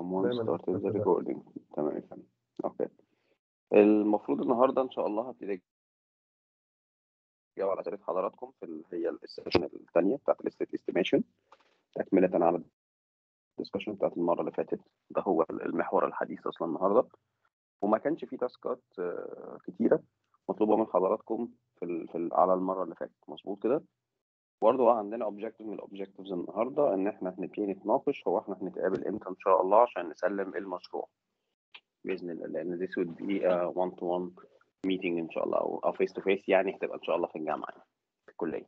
someone دايما started the بتبقى recording تمام يا فندم اوكي المفروض النهارده ان شاء الله هبتدي اجاوب على اسئله حضراتكم في ال- هي السيشن الثانيه بتاعت الاستيت استيميشن تكمله على الدسكشن بتاعت المره اللي فاتت ده هو المحور الحديث اصلا النهارده وما كانش فيه تاسكات آه، كتيره مطلوبه من حضراتكم في, ال... في ال... على المره اللي فاتت مظبوط كده برضه عندنا اوبجيكتيف من الاوبجيكتيفز النهارده ان احنا هنبتدي نتناقش هو احنا هنتقابل امتى ان شاء الله عشان نسلم المشروع باذن الله لان this would be a one to one meeting ان شاء الله او او face to face يعني هتبقى ان شاء الله في الجامعه يعني في الكليه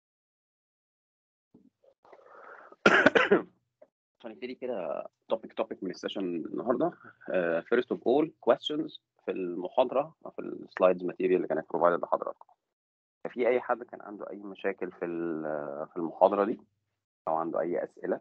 عشان نبتدي كده توبيك توبيك من السيشن النهارده uh, first of all questions في المحاضره أو في السلايدز ماتيريال اللي كانت بروفايدد لحضراتكم في اي حد كان عنده اي مشاكل في ال- في المحاضره دي او عنده اي اسئله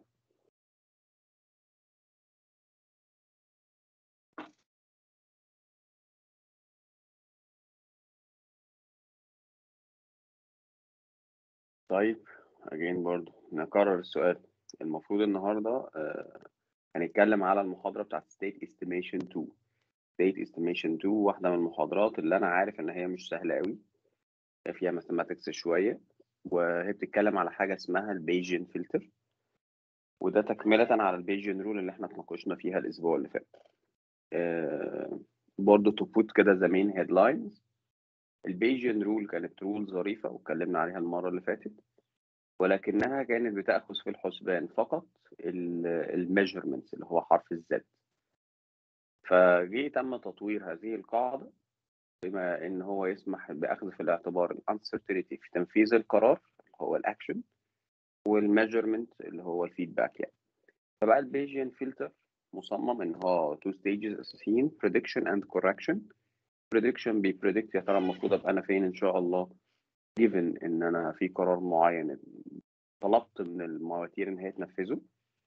طيب again برضو نكرر السؤال المفروض النهارده آه، هنتكلم على المحاضره بتاعت state estimation 2 state estimation 2 واحده من المحاضرات اللي انا عارف ان هي مش سهله قوي فيها mathematics شويه وهي بتتكلم على حاجه اسمها البيجن فلتر وده تكمله على البيجن رول اللي احنا اتناقشنا فيها الاسبوع اللي فات آه، برضو to put كده the main headlines البيجن رول كانت رول ظريفه واتكلمنا عليها المره اللي فاتت ولكنها كانت بتأخذ في الحسبان فقط الميجرمنتس اللي هو حرف الزد فجي تم تطوير هذه القاعدة بما إن هو يسمح بأخذ في الاعتبار الانسرتينتي في تنفيذ القرار اللي هو الأكشن والميجرمنت اللي هو الفيدباك يعني فبقى البيجيان فلتر مصمم إن هو تو ستيجز أساسيين prediction and correction prediction بيبريدكت يا ترى المفروض أبقى أنا فين إن شاء الله given إن أنا في قرار معين طلبت من المواتير ان هي تنفذه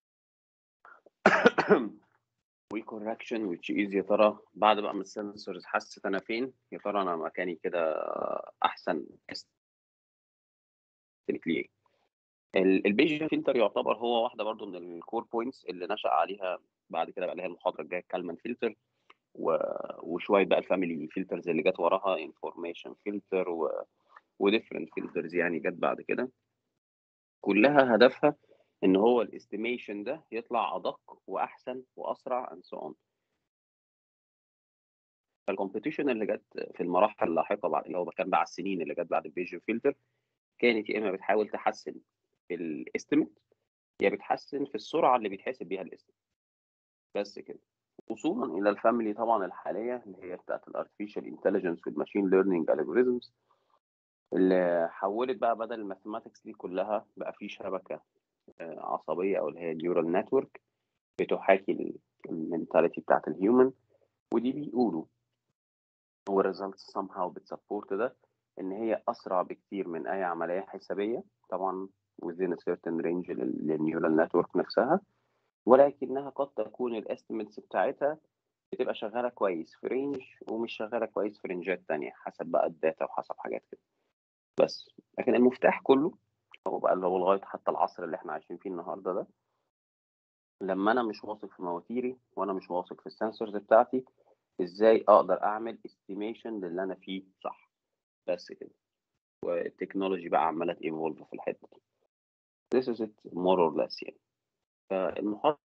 وكوركشن which is يا ترى بعد بقى ما السنسورز حست انا فين يا ترى انا مكاني كده احسن ليه البيجن فلتر يعتبر هو واحده برضو من الكور بوينتس اللي نشأ عليها بعد كده بقى لها المحاضره الجايه كالمان فلتر وشويه بقى الفاميلي فلترز اللي جت وراها انفورميشن فلتر و... وديفرنت فلترز يعني جت بعد كده كلها هدفها ان هو الاستيميشن ده يطلع ادق واحسن واسرع and so on فالكومبيتيشن اللي جت في المراحل اللاحقه بعد اللي هو كان بعد السنين اللي جت بعد البيجن فلتر كانت يا اما بتحاول تحسن في الاستيميت يا بتحسن في السرعه اللي بيتحسب بيها الاستيميت بس كده وصولا الى الفاميلي طبعا الحاليه اللي هي بتاعت الارتفيشال انتليجنس والماشين ليرنينج الجوريزمز اللي حولت بقى بدل الماثيماتكس دي كلها بقى في شبكه آه، عصبيه او اللي هي نيورال نتورك بتحاكي المنتاليتي بتاعت الهيومن ودي بيقولوا هو results somehow بتسبورت ده ان هي اسرع بكتير من اي عمليه حسابيه طبعا within a certain range للنيورال نتورك نفسها ولكنها قد تكون الاستيميتس بتاعتها بتبقى شغاله كويس في رينج ومش شغاله كويس في رينجات تانية حسب بقى الداتا وحسب حاجات كده بس لكن المفتاح كله هو بقى اللي هو لغايه حتى العصر اللي احنا عايشين فيه النهارده ده لما انا مش واثق في مواتيري وانا مش واثق في السنسورز بتاعتي ازاي اقدر اعمل استيميشن للي انا فيه صح بس كده والتكنولوجي بقى عماله تيفولف في الحته دي this is it more or less يعني فالمحاضره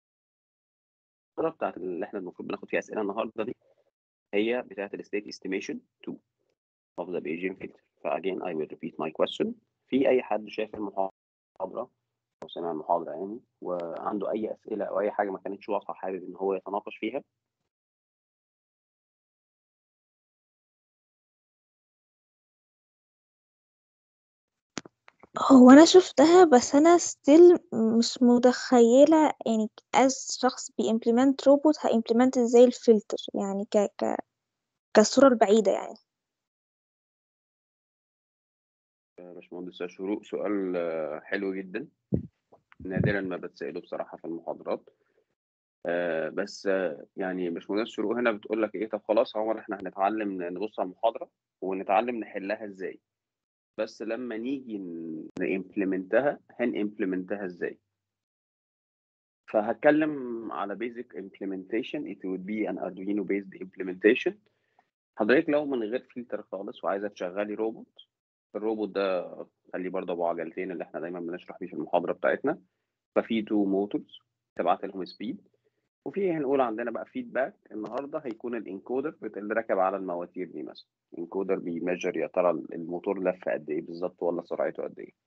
بتاعت اللي احنا المفروض بناخد فيها اسئله النهارده دي هي بتاعت الستيت استيميشن 2 of the Bayesian filter فاجين I will repeat my question في اي حد شايف المحاضره او سمع المحاضره يعني وعنده اي اسئله او اي حاجه ما كانتش واضحه حابب ان هو يتناقش فيها هو انا شفتها بس انا ستيل مش متخيلة يعني as شخص بيمبلمنت روبوت هيمبلمنت ازاي الفلتر يعني ك ك كالصورة البعيدة يعني باشمهندس شروق سؤال آه، حلو جدا نادرا ما بتسأله بصراحة في المحاضرات آه، بس آه، يعني باشمهندس شروق هنا بتقول لك ايه طب خلاص يا عمر احنا هنتعلم نبص على المحاضرة ونتعلم نحلها ازاي بس لما نيجي نimplementها هنimplementها ازاي فهتكلم على basic implementation it would be an Arduino based implementation حضرتك لو من غير فلتر خالص وعايزه تشغلي روبوت الروبوت ده خليه برضه ابو عجلتين اللي احنا دايما بنشرح بيه في المحاضره بتاعتنا ففي تو موتورز تبعت لهم سبيد وفي هنقول عندنا بقى فيدباك النهارده هيكون الانكودر اللي راكب على المواتير دي مثلا انكودر بيميجر يا ترى الموتور لف قد ايه بالظبط ولا سرعته قد ايه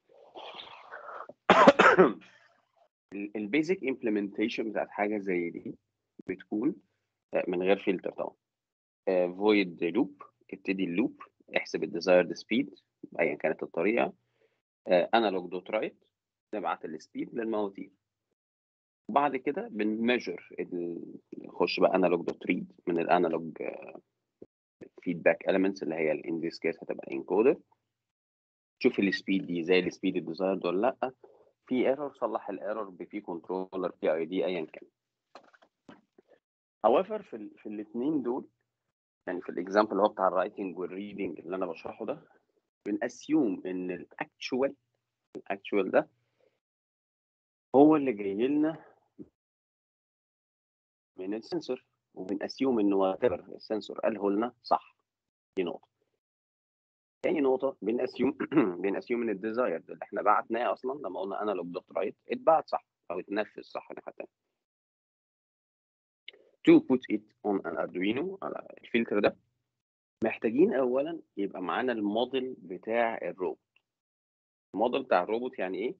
البيزك امبلمنتيشن بتاعت حاجه زي دي بتكون من غير فلتر طبعا فويد لوب ابتدي اللوب احسب الديزايرد سبيد ايا كانت الطريقه انالوج دوت رايت نبعت السبيد للمواتير وبعد كده بنميجر نخش بقى انالوج دوت ريد من الانالوج فيدباك اليمنتس اللي هي ان ذيس كيس هتبقى انكودر شوف السبيد دي زي السبيد الديزايرد ولا لا في ايرور صلح الايرور بفي كنترولر بي اي دي ايا كان however في ال في الاثنين دول يعني في الاكزامبل اللي هو بتاع الرايتنج والريدنج اللي انا بشرحه ده بنأسيوم ان الاكتشوال الاكتشوال ده هو اللي جاي لنا من السنسور وبنأسيوم انه وات السنسور قاله لنا صح دي نقطه تاني نقطه بنأسيوم بنأسيوم ان الديزاير اللي احنا بعتناه اصلا لما قلنا انالوج دوت رايت اتبعت صح او اتنفذ صح الناحيه التانيه to put it on an Arduino على الفلتر ده محتاجين اولا يبقى معانا الموديل بتاع الروبوت الموديل بتاع الروبوت يعني ايه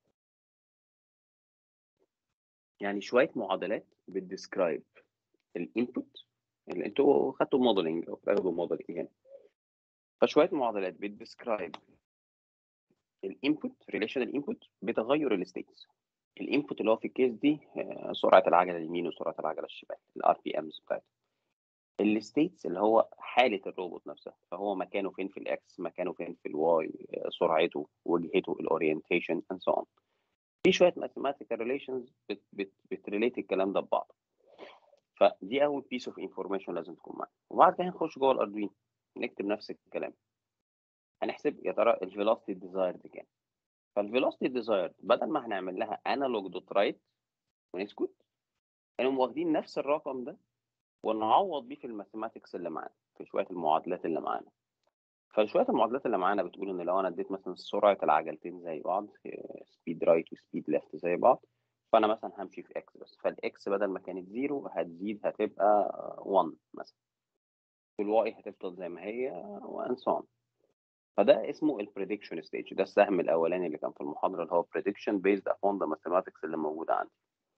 يعني شويه معادلات بتديسكرايب الانبوت اللي انتوا خدتوا موديلنج او بتاخدوا موديلنج يعني فشويه معادلات بتديسكرايب الانبوت ريليشن الانبوت بتغير الستيتس الانبوت اللي هو في الكيس دي سرعه العجله اليمين وسرعه العجله الشمال الار بي امز بتاعتها الستيتس اللي هو حاله الروبوت نفسها فهو مكانه فين في الاكس مكانه فين في الواي سرعته وجهته الاورينتيشن اند سو اون في شويه ماثيماتيكال ريليشنز بتريليت الكلام ده ببعض فدي اول بيس اوف انفورميشن لازم تكون معانا وبعد كده هنخش جوه الاردوين نكتب نفس الكلام هنحسب يا ترى الفيلوسيتي ديزايرد كام فالفيلوسيتي ديزايرد بدل ما هنعمل لها انالوج دوت رايت ونسكت هنقوم واخدين نفس الرقم ده ونعوض بيه في الماثيماتكس اللي معانا في شويه المعادلات اللي معانا فشويه المعادلات اللي معانا بتقول ان لو انا اديت مثلا سرعه العجلتين زي بعض سبيد رايت وسبيد ليفت زي بعض فانا مثلا همشي في اكس بس فالاكس بدل ما كانت زيرو هتزيد هتبقى 1 مثلا والواي هتفضل زي ما هي وان سو فده اسمه البريدكشن ستيج ده السهم الاولاني اللي كان في المحاضره اللي هو بريدكشن بيزد ابون ذا ماثيماتكس اللي موجوده عندي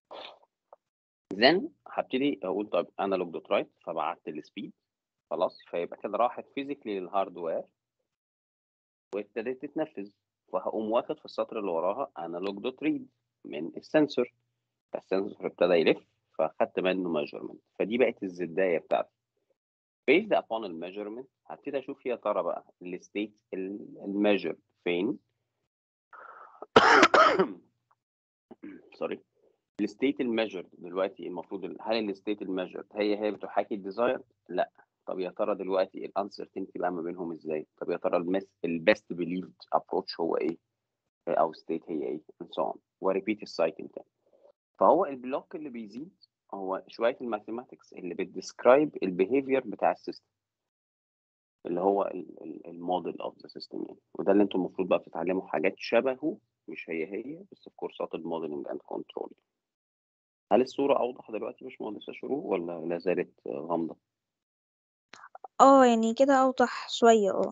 then هبتدي اقول طب انالوج دوت رايت فبعت السبيد خلاص فيبقى كده راحت فيزيكلي للهاردوير وابتدت تتنفذ فهقوم واخد في السطر اللي وراها انالوج دوت ريد من السنسور فالسنسور ابتدى يلف فاخدت منه ميجرمنت فدي بقت الزدايه بتاعتي based upon الميجرمنت هبتدي اشوف يا ترى بقى الستيت الميجر فين سوري الستيت الميجرد دلوقتي المفروض هل الستيت الميجرد هي هي بتحاكي الديزاير؟ لا طب يا ترى دلوقتي الانسرتينتي بقى ما بينهم ازاي؟ طب يا ترى البيست بيليفد ابروتش هو ايه؟ او ستيت هي ايه؟ and so on وريبيت السايكل تاني فهو البلوك اللي بيزيد هو شويه الماثيماتكس اللي بتديسكرايب البيهيفير بتاع السيستم اللي هو الموديل اوف ذا سيستم يعني وده اللي انتم المفروض بقى بتتعلموا حاجات شبهه مش هي هي بس في كورسات الموديلنج اند كنترول هل الصورة أوضح دلوقتي يا باشمهندسة شروق ولا لا زالت غامضة؟ اه يعني كده أوضح شوية اه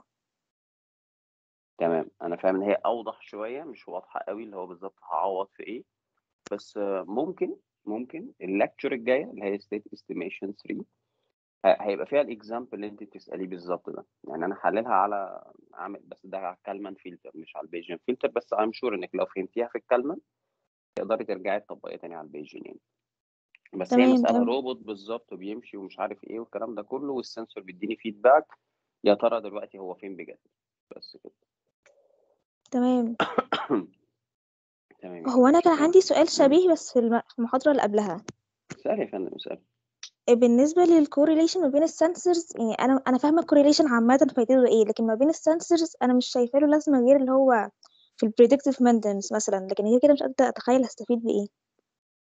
تمام أنا فاهم إن هي أوضح شوية مش واضحة قوي اللي هو بالظبط هعوض في إيه بس ممكن ممكن الليكتشر الجاية اللي هي ستيت استيميشن 3 هيبقى فيها الاكزامبل اللي انت بتساليه بالظبط ده يعني انا حللها على عامل بس ده على الكالمان فلتر مش على البيجن فلتر بس ام شور انك لو فهمتيها في الكالمان تقدري ترجعي تطبقيها تاني على البيجن يعني بس هي تمام مساله تمام روبوت بالظبط وبيمشي ومش عارف ايه والكلام ده كله والسنسور بيديني فيدباك يا ترى دلوقتي هو فين بجد بس كده تمام تمام يا هو أنا فندم كان شكرا عندي سؤال شبيه بس في الم- في المحاضرة اللي قبلها اسالي يا فندم اسالي بالنسبة للكوريليشن ما بين السنسورز يعني أنا أنا فاهمة الكوريليشن عامة فايدته إيه لكن ما بين السنسورز أنا مش شايفة له لازمة غير اللي هو في البريدكتيف مينتنس مثلا لكن هي كده مش قادرة أتخيل هستفيد بإيه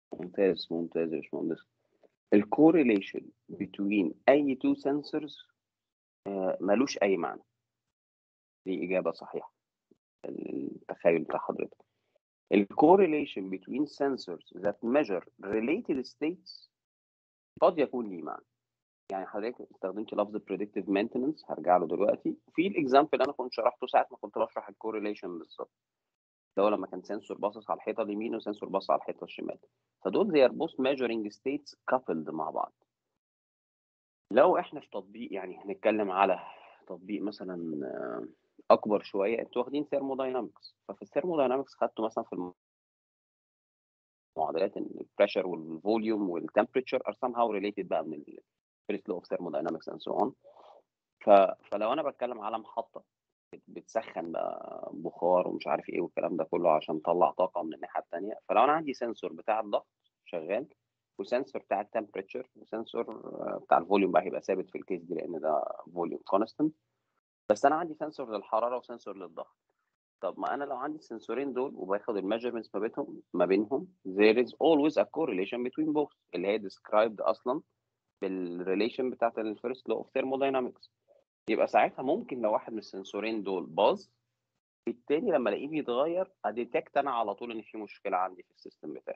ممتاز ممتاز يا باشمهندس الكوريليشن between اي تو سنسورز ملوش اي معنى دي اجابه صحيحه التخيل بتاع حضرتك الكوريليشن between sensors that measure related states قد يكون ليه معنى يعني حضرتك استخدمت لفظ predictive maintenance هرجع له دلوقتي وفي الاكزامبل انا كنت شرحته ساعه ما كنت بشرح الكوريليشن بالظبط اللي هو لما كان سنسور باصص على الحيطه اليمين وسنسور باصص على الحيطه الشمال فدول they are both measuring states coupled مع بعض لو احنا في تطبيق يعني هنتكلم على تطبيق مثلا آه، اكبر شويه انتوا واخدين ثيرموداينامكس ففي الثيرموداينامكس خدتوا مثلا في المعادلات ان البريشر والفوليوم والتمبريتشر ار somehow related بقى من الفيرست لو اوف ثيرموداينامكس اند سو اون فلو انا بتكلم على محطه بتسخن بقى بخار ومش عارف ايه والكلام ده كله عشان تطلع طاقه من الناحيه الثانيه فلو انا عندي سنسور بتاع الضغط شغال وسنسور بتاع التمبريتشر وسنسور بتاع الفوليوم بقى هيبقى ثابت في الكيس دي لان ده فوليوم كونستنت بس انا عندي سنسور للحراره وسنسور للضغط طب ما انا لو عندي السنسورين دول وباخد الميجرمنتس ما بينهم ما بينهم there is always a correlation between both اللي هي described اصلا بالريليشن بتاعت الفيرست لو اوف ثيرموداينامكس يبقى ساعتها ممكن لو واحد من السنسورين دول باظ التاني لما الاقيه بيتغير اديتكت انا على طول ان في مشكله عندي في السيستم بتاعي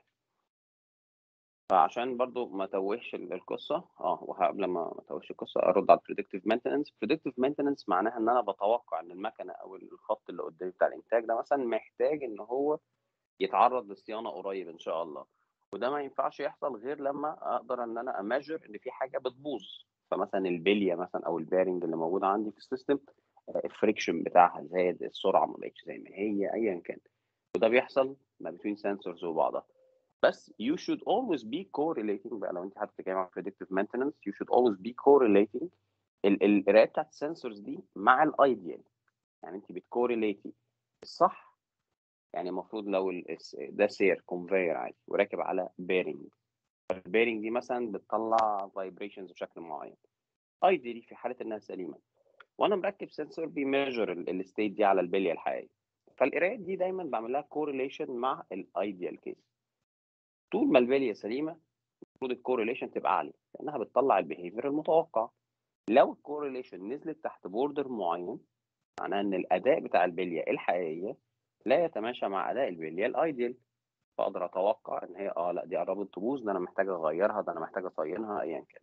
فعشان برضو ما توهش ال- القصه اه وقبل ما ما توهش القصه ارد على البريدكتيف مينتننس بريدكتيف مينتننس معناها ان انا بتوقع ان المكنه او الخط اللي قدامي بتاع الانتاج ده مثلا محتاج ان هو يتعرض لصيانه قريب ان شاء الله وده ما ينفعش يحصل غير لما اقدر ان انا اماجر ان في حاجه بتبوظ فمثلا البليه مثلا او البيرنج اللي موجود عندي في السيستم الفريكشن بتاعها زاد السرعه ما بقتش زي ما هي ايا كان وده بيحصل ما بين سنسورز وبعضها بس you should always be correlating بقى لو انت هتتكلم عن predictive maintenance you should always be correlating ال- القرايه بتاعت السنسورز دي مع الايديال يعني انت بتكوريليتي الصح يعني المفروض لو ال- الس- ده سير كونفير عادي وراكب على بيرنج البيرنج دي مثلا بتطلع فايبريشنز بشكل معين ايديالي في حاله انها سليمه وانا مركب سنسور بيميجر الستيت دي على البليه الحقيقيه فالقرايات دي دايما بعمل لها كورليشن مع الايديال كيس طول ما البليه سليمه المفروض الكورليشن تبقى عاليه لانها بتطلع البيهيفير المتوقع لو الكورليشن نزلت تحت بوردر معين معناها ان الاداء بتاع البليه الحقيقيه لا يتماشى مع اداء البليه الايديال فاقدر اتوقع ان هي اه لا دي قربت تبوظ ده انا محتاج اغيرها ده انا محتاج اصينها ايا كان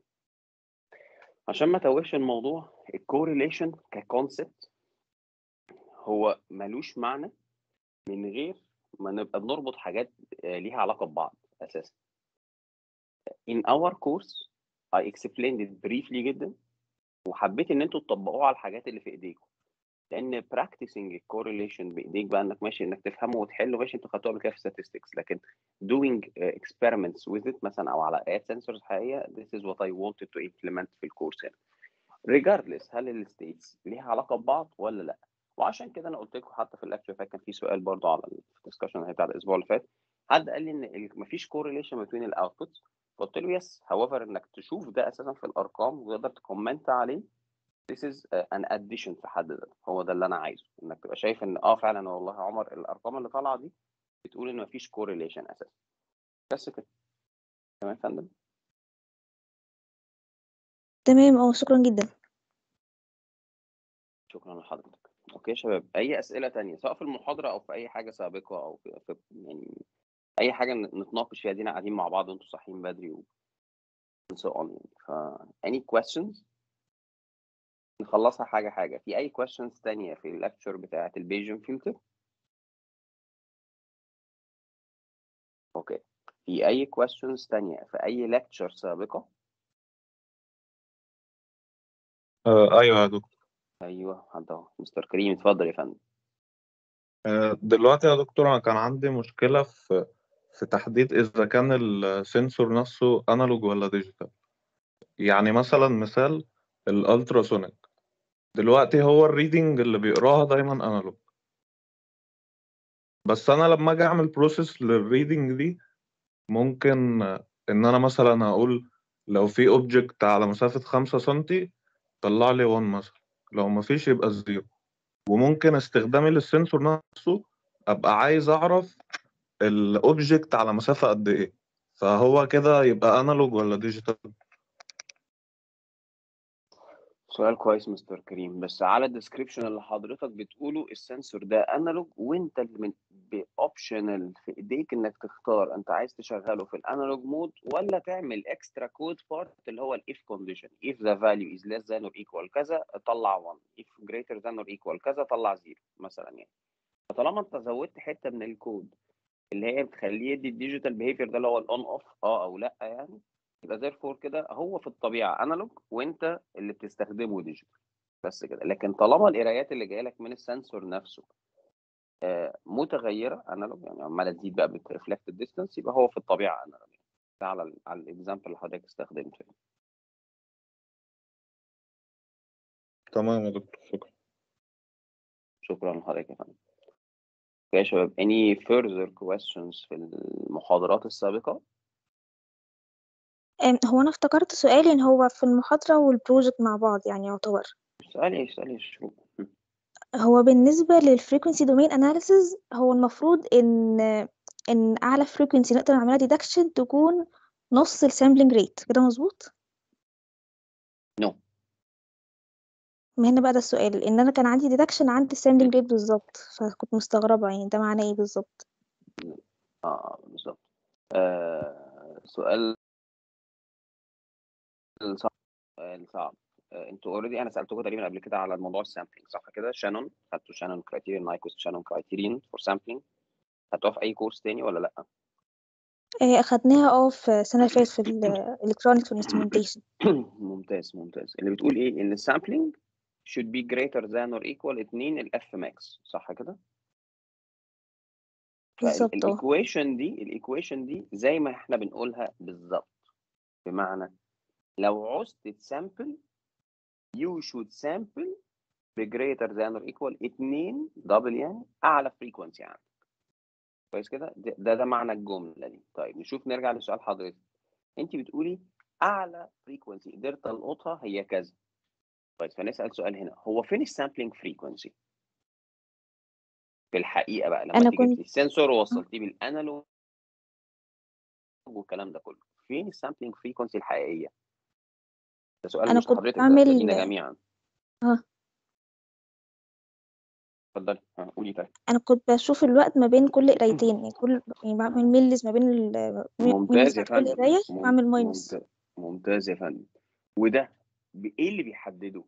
عشان ما توهش الموضوع الكورليشن ككونسبت هو ملوش معنى من غير ما نبقى بنربط حاجات آه، ليها علاقه ببعض اساسا in our course I explained it briefly جدا وحبيت ان انتوا تطبقوه على الحاجات اللي في ايديكم لان practicing الكورليشن بايديك بقى انك ماشي انك تفهمه وتحله ماشي انتوا خدتوها قبل كده في statistics لكن doing uh, experiments with it مثلا او على قراءات sensors حقيقيه this is what I wanted to implement في الكورس هنا regardless هل الستيتس ليها علاقه ببعض ولا لا وعشان كده انا قلت لكم حتى في الليكتشر فات كان في سؤال برضو على الدسكشن بتاع الاسبوع اللي فات حد قال لي ان ال- مفيش كورليشن بين الاوتبوتس قلت له يس however انك تشوف ده اساسا في الارقام وتقدر تكومنت عليه this is uh, an addition في حد ذاته هو ده اللي انا عايزه انك تبقى شايف ان اه فعلا والله يا عمر الارقام اللي طالعه دي بتقول ان مفيش كورليشن اساسا بس كده تمام يا فندم تمام اه شكرا جدا شكرا لحضرتك اوكي يا شباب اي اسئله تانية سواء في المحاضره او في اي حاجه سابقه او في, في يعني اي حاجه ن- نتناقش فيها دينا قاعدين مع بعض وانتوا صاحيين بدري و and so on يعني ف any questions نخلصها حاجه حاجه في اي questions تانية في الليكتشر بتاعه البيجن فلتر اوكي في اي questions تانية في اي ليكتشر سابقه آه ايوه يا دكتور ايوه حد اهو مستر كريم اتفضل يا فندم آه دلوقتي يا دكتور انا كان عندي مشكله في في تحديد اذا كان السنسور نفسه انالوج ولا ديجيتال يعني مثلا مثال الالتراسونيك دلوقتي هو الريدنج اللي بيقراها دايما انالوج بس انا لما اجي اعمل بروسيس للريدنج دي ممكن آه، ان انا مثلا اقول لو في اوبجكت على مسافه 5 سنتي طلع لي 1 مثلا لو مفيش يبقى زيرو وممكن استخدامي للسنسور نفسه ابقى عايز اعرف الاوبجكت على مسافه قد ايه فهو كده يبقى انالوج ولا ديجيتال سؤال كويس مستر كريم بس على الديسكريبشن اللي حضرتك بتقوله السنسور ده انالوج وانت اللي من باوبشنال في ايديك انك تختار انت عايز تشغله في الانالوج مود ولا تعمل اكسترا كود بارت اللي هو الاف كونديشن if the value is less than or equal كذا طلع 1 if greater than or equal كذا طلع 0 مثلا يعني فطالما انت زودت حته من الكود اللي هي بتخليه يدي الديجيتال بيهيفير ده اللي هو الاون اوف اه او لا يعني يبقى therefore كده هو في الطبيعه انالوج وانت اللي بتستخدمه ديجيتال بس كده لكن طالما القرايات اللي جايه لك من السنسور نفسه آه، متغيره انالوج يعني عماله تزيد بقى بترفلكت الديستانس يبقى هو في الطبيعه انالوج ده على ال على الاكزامبل اللي حضرتك استخدمته تمام يا دكتور شكرا شكرا لحضرتك يا فندم اوكي يا شباب any further questions في المحاضرات السابقه أم، هو انا افتكرت سؤالي ان هو في المحاضرة والبروجكت مع بعض يعني يعتبر اسالي اسالي شو هو بالنسبة للفريكونسي دومين اناليسز هو المفروض ان ان اعلى فريكونسي نقدر نعملها ديدكشن تكون نص السامبلينج ريت كده مظبوط نو ما هنا بقى ده السؤال ان انا كان عندي ديدكشن عند السامبلينج ريت بالظبط فكنت مستغربة يعني ده معناه ايه بالظبط اه بالظبط آه سؤال صعب سؤال صعب آه انتوا اوريدي انا سالتكم تقريبا قبل كده على موضوع السامبلينج صح كده شانون خدتوا شانون كرايتيريان نايكوست شانون كرايتيريان فور سامبلينج خدتوها في اي كورس تاني ولا لا آه، اخدناها اه في السنة اللي فاتت في الالكترونيكس والانسترومنتيشن ممتاز ممتاز اللي بتقول ايه ان السامبلينج should be greater than or equal 2 الاف ماكس صح كده بالظبط اه فالايكويشن دي الايكويشن دي زي ما احنا بنقولها بالظبط بمعنى لو عوزت تسامبل you should sample ب greater than or equal 2 دبل يعني اعلى فريكونسي عندك كويس كده ده ده ده معنى الجمله دي طيب نشوف نرجع لسؤال حضرتك انت بتقولي اعلى فريكونسي قدرت القطها هي كذا طيب فنسال سؤال هنا هو فين السامبلينج فريكونسي في الحقيقه بقى لما انا تيجي كنت السنسور ووصلتيه بالانالوج والكلام ده كله فين السامبلينج فريكونسي الحقيقيه ده سؤال انا مش كنت لحضرتك ده بعمل لينا جميعا اه اتفضلي ها، قولي طيب انا كنت بشوف الوقت ما بين كل قرايتين يعني كل يعني بعمل ميلز ما بين ال ميلز ممتاز يا بتاعت كل فندم قرايه مم- واعمل ماينس ممتاز ممتاز يا فندم وده ب- ايه اللي بيحدده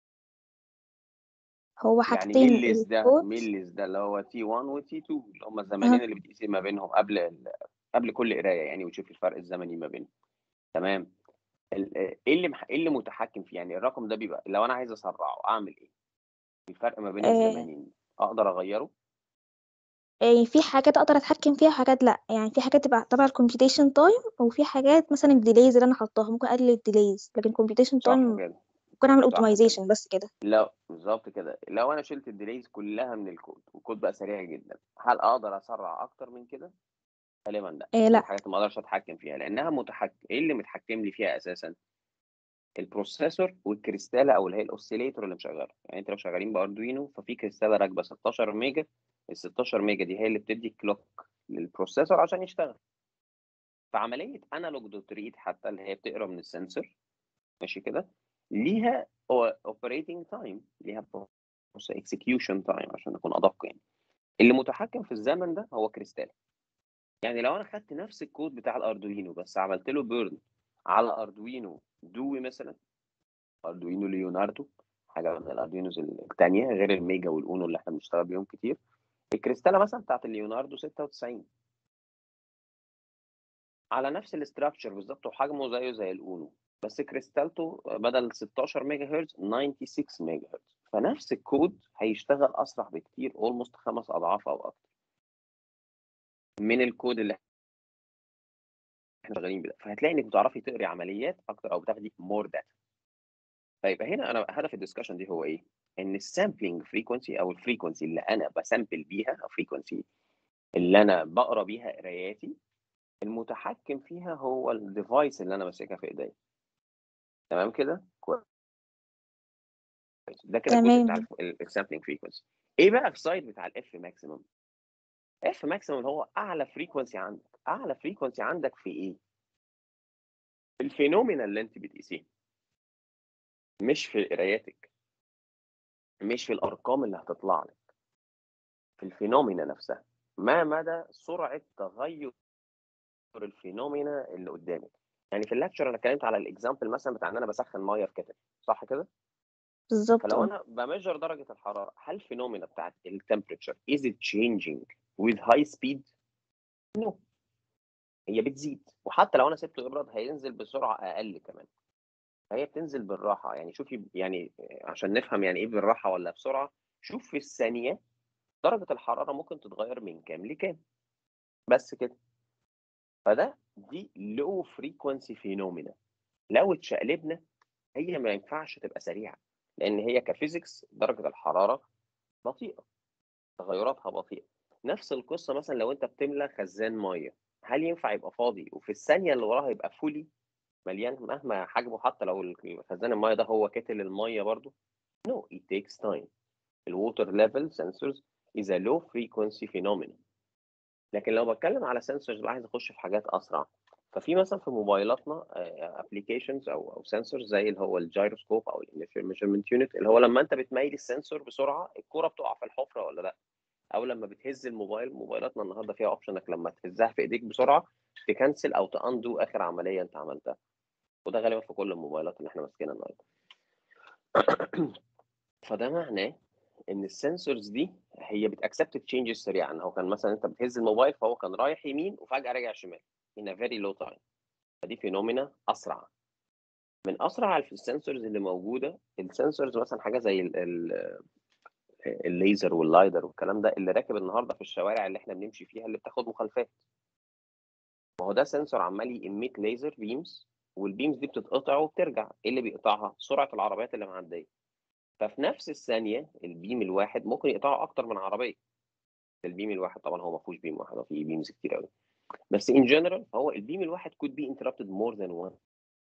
هو يعني حاجتين ميلز ده الكود ميلز ده اللي هو تي 1 وتي 2 اللي هم اه الزمنين اللي بتقيسي ما بينهم قبل ال... قبل كل قرايه يعني وتشوفي الفرق الزمني ما بينهم تمام ال- ايه اللي مح... ايه اللي متحكم فيه يعني الرقم ده بيبقى لو انا عايز اسرعه اعمل ايه الفرق ما بين آه، الزمنين اقدر اغيره يعني في حاجات اقدر اتحكم فيها وحاجات لا يعني في حاجات تبقى تبع الكمبيوتيشن تايم وفي حاجات مثلا الديليز اللي انا حطاها ممكن اقلل الديليز لكن كمبيوتيشن صح تايم كده ممكن اعمل صح كده اوبتمايزيشن بس كده لو بالظبط كده لو انا شلت الديليز كلها من الكود والكود بقى سريع جدا هل اقدر اسرع اكتر من كده غالبا لا آه دي لا الحاجات اللي ما اقدرش اتحكم فيها لانها متحكم ايه اللي متحكم لي فيها اساسا البروسيسور والكريستاله او اللي هي الاوسيليتور اللي مشغله يعني انت لو شغالين باردوينو ففي كريستاله راكبه 16 ميجا ال 16 ميجا دي هي اللي بتدي كلوك للبروسيسور عشان يشتغل فعمليه انالوج دوت ريد حتى اللي هي بتقرا من السنسور ماشي كده ليها اوبريتنج تايم ليها اكسكيوشن تايم عشان اكون ادق يعني اللي متحكم في الزمن ده هو كريستال يعني لو انا خدت نفس الكود بتاع الاردوينو بس عملت له بيرن على اردوينو دوي مثلا اردوينو ليوناردو حاجه من الاردوينوز الثانيه غير الميجا والاونو اللي احنا بنشتغل بيهم كتير الكريستاله مثلا بتاعت الليوناردو 96 على نفس الاستراكشر بالظبط وحجمه زيه زي الاونو بس كريستالته بدل 16 ميجا هرتز 96 ميجا هرتز فنفس الكود هيشتغل اسرع بكتير اولموست خمس اضعاف او اكتر من الكود اللي احنا شغالين بيه فهتلاقي انك بتعرفي تقري عمليات اكتر او بتاخدي مور داتا فيبقى هنا انا هدف الدسكشن دي هو ايه؟ ان السامبلينج فريكونسي او الفريكونسي اللي انا بسامبل بيها او فريكونسي اللي انا بقرا بيها قراياتي المتحكم فيها هو الديفايس اللي انا ماسكها في ايديا تمام كده؟ كويس ده كده الجزء بتاع تمام السامبلينج فريكونسي ايه بقى السايد بتاع الاف ماكسيمم؟ اف ماكسيمم هو اعلى فريكونسي عندك اعلى فريكونسي عندك في ايه؟ الفينومينا اللي انت بتقيسيها مش في قراياتك مش في الارقام اللي هتطلع لك في الفينومينا نفسها ما مدى سرعه تغير الفينومينا اللي قدامك يعني في اللكتشر انا اتكلمت على الاكزامبل مثلا بتاع ان انا بسخن ميه في كتل صح كده بالظبط فلو اه انا بمجر درجه الحراره هل الفينومينا بتاعت التمبريتشر is it changing with high speed no هي بتزيد وحتى لو انا سبته يبرد هينزل بسرعه اقل كمان فهي بتنزل بالراحه يعني شوفي يعني عشان نفهم يعني ايه بالراحه ولا بسرعه شوف في الثانيه درجه الحراره ممكن تتغير من كام لكام بس كده فده دي لو فريكونسي فينومينا لو اتشقلبنا هي ما ينفعش تبقى سريعه لان هي كفيزيكس درجه الحراره بطيئه تغيراتها بطيئه نفس القصه مثلا لو انت بتملى خزان ميه هل ينفع يبقى فاضي وفي الثانيه اللي وراها يبقى فولي مليان مهما حجمه حتى لو خزان الميه ده هو كتل الميه برضو no it takes time الووتر ليفل سنسورز is a low frequency phenomenon لكن لو بتكلم على سنسورز بقى عايز اخش في حاجات اسرع ففي مثلا في موبايلاتنا ابلكيشنز او او سنسورز زي اللي هو الجايروسكوب او الميجرمنت يونت اللي هو لما انت بتميل السنسور بسرعه الكوره بتقع في الحفره ولا لا او لما بتهز الموبايل موبايلاتنا النهارده فيها اوبشن انك لما تهزها في ايديك بسرعه تكنسل او تاندو اخر عمليه انت عملتها وده غالبا في كل الموبايلات اللي احنا ماسكينها النهارده فده معناه ان السنسورز دي هي بتاكسبت تشينجز سريعا هو كان مثلا انت بتهز الموبايل فهو كان رايح يمين وفجاه رجع شمال in a very low time فدي فينومينا اسرع من اسرع السنسورز اللي موجوده السنسورز مثلا حاجه زي ال ال الليزر واللايدر والكلام ده اللي راكب النهارده في الشوارع اللي احنا بنمشي فيها اللي بتاخد مخالفات ما هو ده سنسور عمال يميت ليزر بيمز والبيمز دي بتتقطع وبترجع ايه اللي بيقطعها سرعه العربيات اللي معديه ففي نفس الثانيه البيم الواحد ممكن يقطعه اكتر من عربيه البيم الواحد طبعا هو ما فيهوش بيم واحد هو فيه بيمز كتير قوي بس ان جنرال هو البيم الواحد could be interrupted more than one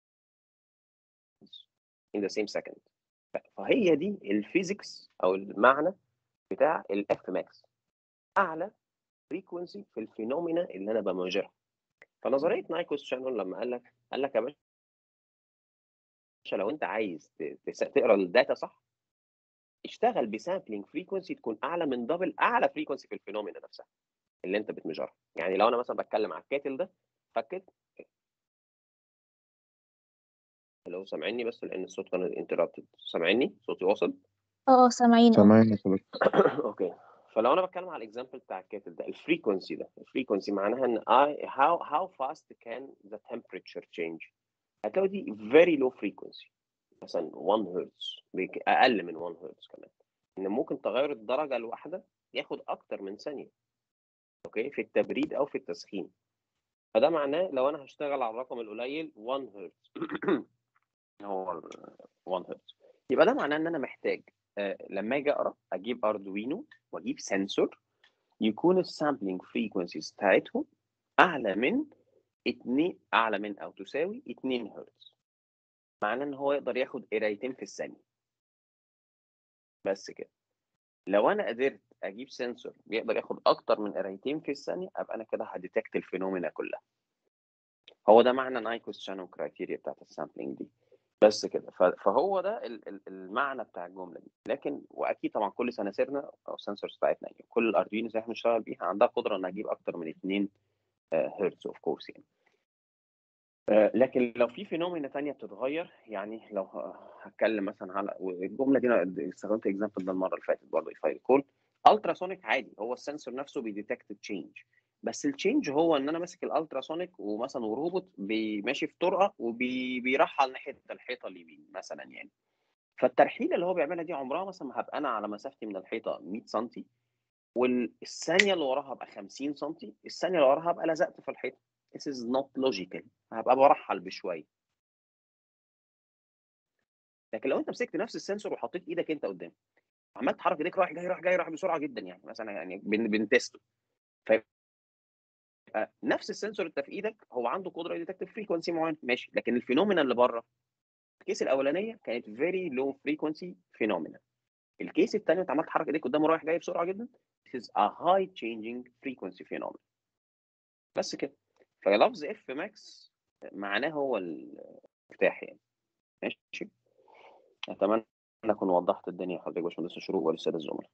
in the same second فهي دي الفيزيكس او المعنى بتاع الاف ماكس اعلى فريكونسي في الفينومينا اللي انا بمجرها فنظريه نايكوس شانون لما قال لك قال لك يا باشا لو انت عايز تقرا الداتا صح اشتغل بسامبلينج فريكونسي تكون اعلى من دبل اعلى فريكونسي في الفينومينا نفسها اللي انت بتمجرها يعني لو انا مثلا بتكلم على الكاتل ده فكت لو سامعني بس لان الصوت كان انترابتد سامعني صوتي واصل اه اه سامعين اه سامعني يا صديقي اوكي فلو انا بتكلم على الاكزامبل بتاع الكاتل ده الفريكونسي ده الفريكونسي معناها ان I how how fast can the temperature change هتلاقي دي very low frequency مثلا 1 هرتز اقل من 1 هرتز كمان ان ممكن تغير الدرجه الواحده ياخد اكتر من ثانيه اوكي في التبريد او في التسخين فده معناه لو انا هشتغل على الرقم القليل 1 هرتز هو 1 هرتز يبقى ده معناه ان انا محتاج آه، لما اجي اقرا اجيب اردوينو واجيب سنسور يكون السامبلينج فريكونسيز بتاعتهم اعلى من 2 اعلى من او تساوي 2 هرتز معناه ان هو يقدر ياخد قرايتين في الثانيه بس كده لو انا قدرت اجيب سنسور بيقدر ياخد اكتر من قرايتين في الثانيه ابقى انا كده هديتكت الفينومينا كلها هو ده معنى نايكوس شانون كرايتيريا بتاعت السامبلينج دي بس كده ف- فهو ده ال- ال- المعنى بتاع الجمله دي لكن واكيد طبعا كل سناسيرنا او السنسورز بتاعتنا يعني كل الاردوينو اللي احنا بنشتغل بيها عندها قدره انها تجيب اكتر من 2 هرتز اوف كورس يعني آه، لكن لو في فينومينا تانية بتتغير يعني لو ه- هتكلم مثلا على والجمله دي انا استخدمت اكزامبل ده المره اللي فاتت برضه if I recall التراسونيك عادي هو السنسور نفسه بيديتكت تشينج بس التشينج هو ان انا ماسك الالتراسونيك ومثلا وروبوت بي- ماشي في طرقه وبيرحل ناحيه الحيطه اليمين مثلا يعني فالترحيله اللي هو بيعملها دي عمرها مثلا ما هبقى انا على مسافتي من الحيطه 100 سم والثانيه اللي وراها هبقى 50 سم الثانيه اللي وراها هبقى لزقت في الحيطه This is not logical هبقى برحل بشويه لكن لو انت مسكت نفس السنسور وحطيت ايدك انت قدام عمال تحرك ايديك رايح جاي رايح جاي رايح بسرعه جدا يعني مثلا يعني بن- بنتستو فيبقى نفس السنسور انت في ايدك هو عنده قدره يديتكت فريكونسي معين ماشي لكن الفينومينا اللي بره الكيس الاولانيه كانت فيري لو فريكونسي فينومينا الكيس الثاني انت عمال تحرك ايديك قدام رايح جاي بسرعه جدا This is a high changing frequency phenomenon بس كده فلفظ اف ماكس معناه هو المفتاح يعني ماشي اتمنى ان اكون وضحت الدنيا لحضرتك يا باشمهندس شروق وللساده الزملاء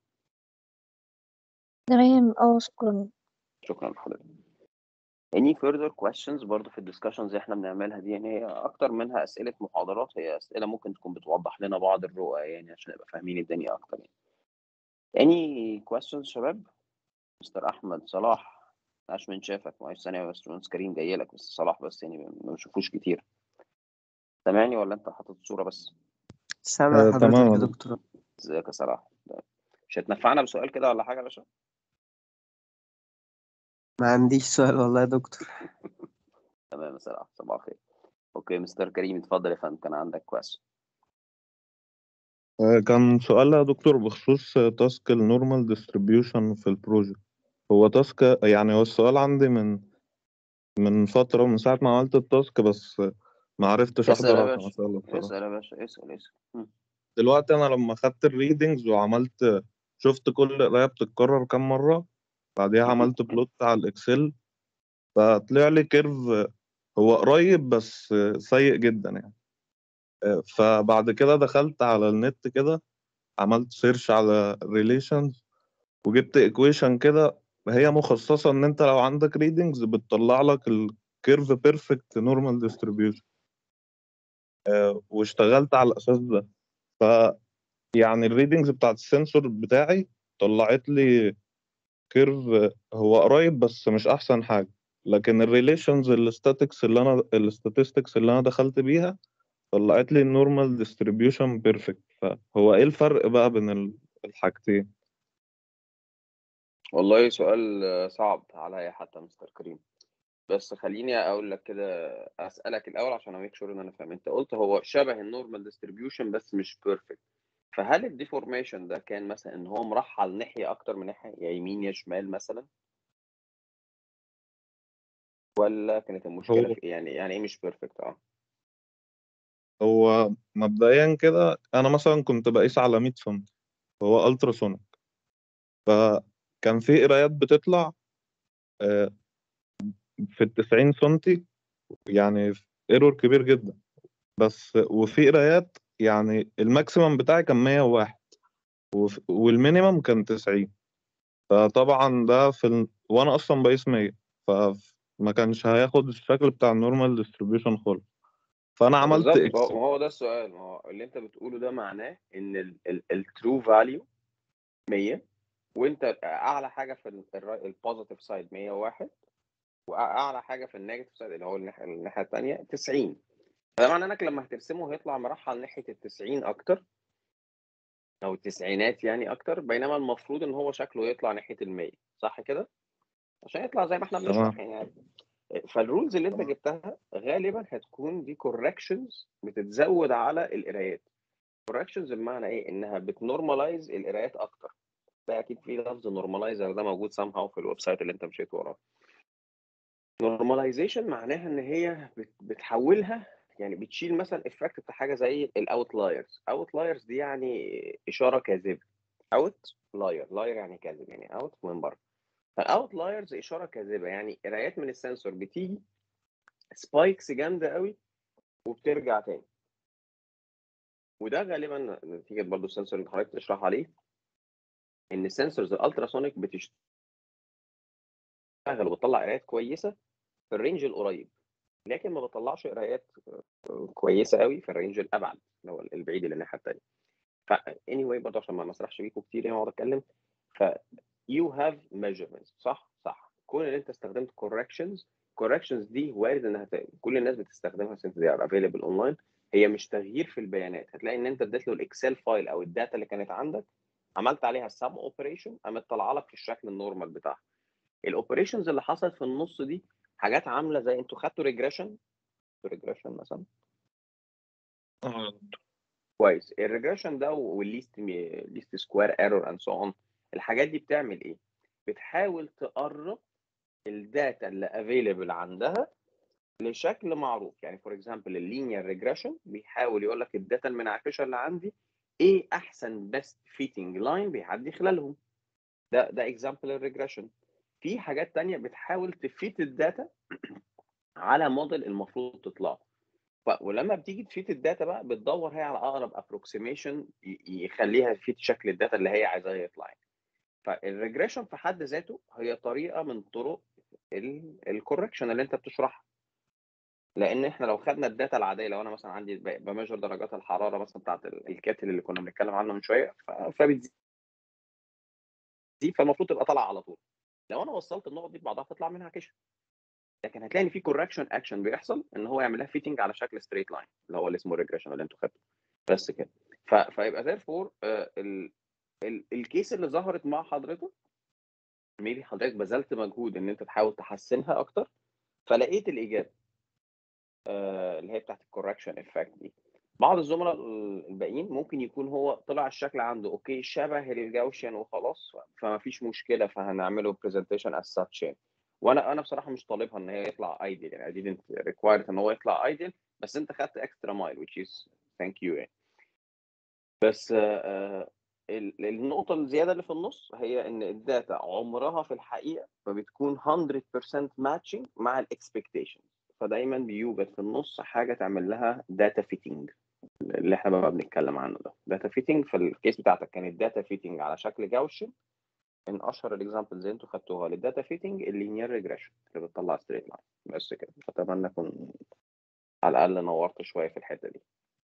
تمام اه شكرا شكرا لحضرتك any further questions برضه في الدiscussions اللي احنا بنعملها دي يعني هي اكتر منها اسئله محاضرات هي اسئله ممكن تكون بتوضح لنا بعض الرؤى يعني عشان نبقى فاهمين الدنيا اكتر يعني any questions شباب مستر احمد صلاح عاش من شافك معلش ثانيه يا باشمهندس كريم جاي لك بس صلاح بس يعني ما بنشوفوش كتير سامعني ولا انت حاطط الصوره بس سامع آه، حضرتك تمام يا يا دكتور ازيك يا صلاح مش هتنفعنا بسؤال كده ولا حاجه يا باشا ما عنديش سؤال والله يا دكتور تمام يا صلاح صباح الخير اوكي مستر كريم اتفضل يا فندم كان عندك كويس آه، كان سؤال يا دكتور بخصوص تاسك النورمال ديستريبيوشن في البروجكت هو تاسك يعني هو السؤال عندي من من فترة من ساعة ما عملت التاسك بس ما عرفتش اسال يا أحضر عشان باشا أسأله بصراحة اسال يا باشا اسال اسال مم. دلوقتي أنا لما خدت الريدنجز وعملت شفت كل قراية بتتكرر كام مرة بعديها عملت بلوت على الإكسل فطلع لي كيرف هو قريب بس سيء جدا يعني فبعد كده دخلت على النت كده عملت سيرش على ريليشنز وجبت ايكويشن كده هي مخصصة ان انت لو عندك ريدنجز بتطلع لك الكيرف بيرفكت نورمال ديستريبيوشن واشتغلت على الاساس ده ف يعني الريدنجز بتاعت السنسور بتاعي طلعت لي كيرف هو قريب بس مش احسن حاجة لكن الريليشنز الستاتكس اللي انا الستاتستكس اللي انا دخلت بيها طلعت لي النورمال ديستريبيوشن بيرفكت فهو ايه الفرق بقى بين ال- الحاجتين والله سؤال آه، صعب عليا حتى مستر كريم بس خليني اقول لك كده اسالك الاول عشان اميك شور ان انا فاهم انت قلت هو شبه النورمال ديستريبيوشن بس مش بيرفكت فهل الديفورميشن ده كان مثلا ان هو مرحل ناحيه اكتر من ناحيه يا يمين يا شمال مثلا ولا كانت المشكله هو في إيه؟ يعني يعني ايه مش بيرفكت اه هو مبدئيا كده انا مثلا كنت بقيس على 100 سم هو التراسونيك فكان في قرايات بتطلع آه، في ال 90 سنتي يعني ايرور كبير جدا بس وفي قرايات يعني الماكسيمم بتاعي كان 101 وف- والمينيمم كان 90 فطبعا ده في ال... وانا اصلا بقيس 100 فما كانش هياخد الشكل بتاع النورمال ديستريبيوشن خالص فانا ما عملت بالظبط اكس ما هو ده السؤال ما هو اللي انت بتقوله ده معناه ان الترو فاليو 100 وانت اعلى حاجه في البوزيتيف سايد 101 واعلى حاجه في النيجاتيف سايد اللي هو الناحيه الناحيه الثانيه 90 فده معناه انك لما هترسمه هيطلع مرحل ناحيه ال 90 اكتر او التسعينات يعني اكتر بينما المفروض ان هو شكله يطلع ناحيه ال 100 صح كده؟ عشان يطلع زي ما احنا بنشرح تمام يعني فالرولز اللي انت جبتها غالبا هتكون دي كوركشنز بتتزود على القرايات كوركشنز بمعنى ايه؟ انها بتنورماليز القرايات اكتر ده اكيد في لفظ نورماليزر ده موجود سام هاو في الويب سايت اللي انت مشيت وراه نورماليزيشن معناها ان هي بت- بتحولها يعني بتشيل مثلا افكت بتاع حاجه زي الاوتلايرز اوتلايرز دي يعني اشاره كاذبه اوت لاير لاير يعني كاذب يعني اوت من بره فالاوتلايرز اشاره كاذبه يعني قرايات من السنسور بتيجي سبايكس جامده قوي وبترجع تاني وده غالبا نتيجه برضو السنسور اللي حضرتك تشرح عليه ان السنسورز الالتراسونيك بتشتغل وبتطلع قرايات كويسه في الرينج القريب لكن ما بتطلعش قرايات كويسه قوي في الرينج الابعد اللي هو البعيد اللي الناحيه الثانيه ف anyway برضه عشان ما مسرحش بيكم كتير يعني اقعد اتكلم ف you have measurements صح صح كون ان انت استخدمت corrections corrections دي وارد انها ت... كل الناس بتستخدمها since they are available online هي مش تغيير في البيانات هتلاقي ان انت اديت له الاكسل فايل او الداتا اللي كانت عندك عملت عليها سب اوبريشن قامت طالعه لك في الشكل النورمال بتاعها الاوبريشنز اللي حصلت في النص دي حاجات عامله زي انتوا خدتوا ريجريشن ريجريشن مثلا آه، كويس الريجريشن ده والليست ليست سكوير ايرور اند سو اون الحاجات دي بتعمل ايه بتحاول تقرب الداتا اللي افيلبل عندها لشكل معروف يعني فور اكزامبل اللينير ريجريشن بيحاول يقول لك الداتا المنعكشه اللي عندي ايه احسن بيست فيتنج لاين بيعدي خلالهم ده ده اكزامبل الريجريشن في حاجات تانية بتحاول تفيت الداتا على موديل المفروض تطلع ف... ولما بتيجي تفيت الداتا بقى بتدور هي على اقرب ابروكسيميشن يخليها تفيت شكل الداتا اللي هي عايزاه يطلع يعني. فالريجريشن في حد ذاته هي طريقه من طرق الكوركشن اللي انت بتشرحها لان احنا لو خدنا الداتا العاديه لو انا مثلا عندي ب- بميجر درجات الحراره مثلا بتاعت ال- الكاتل اللي كنا بنتكلم عنه من شويه ف- فبتزيد فالمفروض تبقى طالعه على طول لو انا وصلت النقط دي ببعضها تطلع منها كيشن لكن هتلاقي ان في كوركشن اكشن بيحصل ان هو يعملها فيتنج على شكل ستريت لاين اللي هو اللي اسمه ريجريشن اللي انتوا خدتوه بس كده ف... فيبقى therefore آه، ال... ال... الكيس اللي ظهرت مع حضرتك ميبي حضرتك بذلت مجهود ان انت تحاول تحسنها اكتر فلقيت الاجابه آه، اللي هي بتاعت الكوركشن افكت دي بعض الزملاء الباقيين ممكن يكون هو طلع الشكل عنده اوكي شبه الجاوشن وخلاص فما فيش مشكله فهنعمله برزنتيشن از ساتش يعني وانا انا بصراحه مش طالبها ان هي يطلع ايديال يعني I didn't require ان هو يطلع ايديال بس انت خدت اكسترا مايل which is thank you يعني بس آه، آه، ال- النقطة الزيادة اللي في النص هي إن الداتا عمرها في الحقيقة ما بتكون 100% matching مع الاكسبكتيشن فدايما بيوجد في النص حاجة تعمل لها داتا فيتنج اللي احنا بقى بنتكلم عنه ده داتا فيتنج في الكيس بتاعتك كانت داتا فيتنج على شكل جاوشن من اشهر الاكزامبلز اللي انتوا خدتوها للداتا فيتنج اللينير ريجريشن اللي بتطلع ستريت لاين بس كده اتمنى اكون على الاقل نورت شويه في الحته دي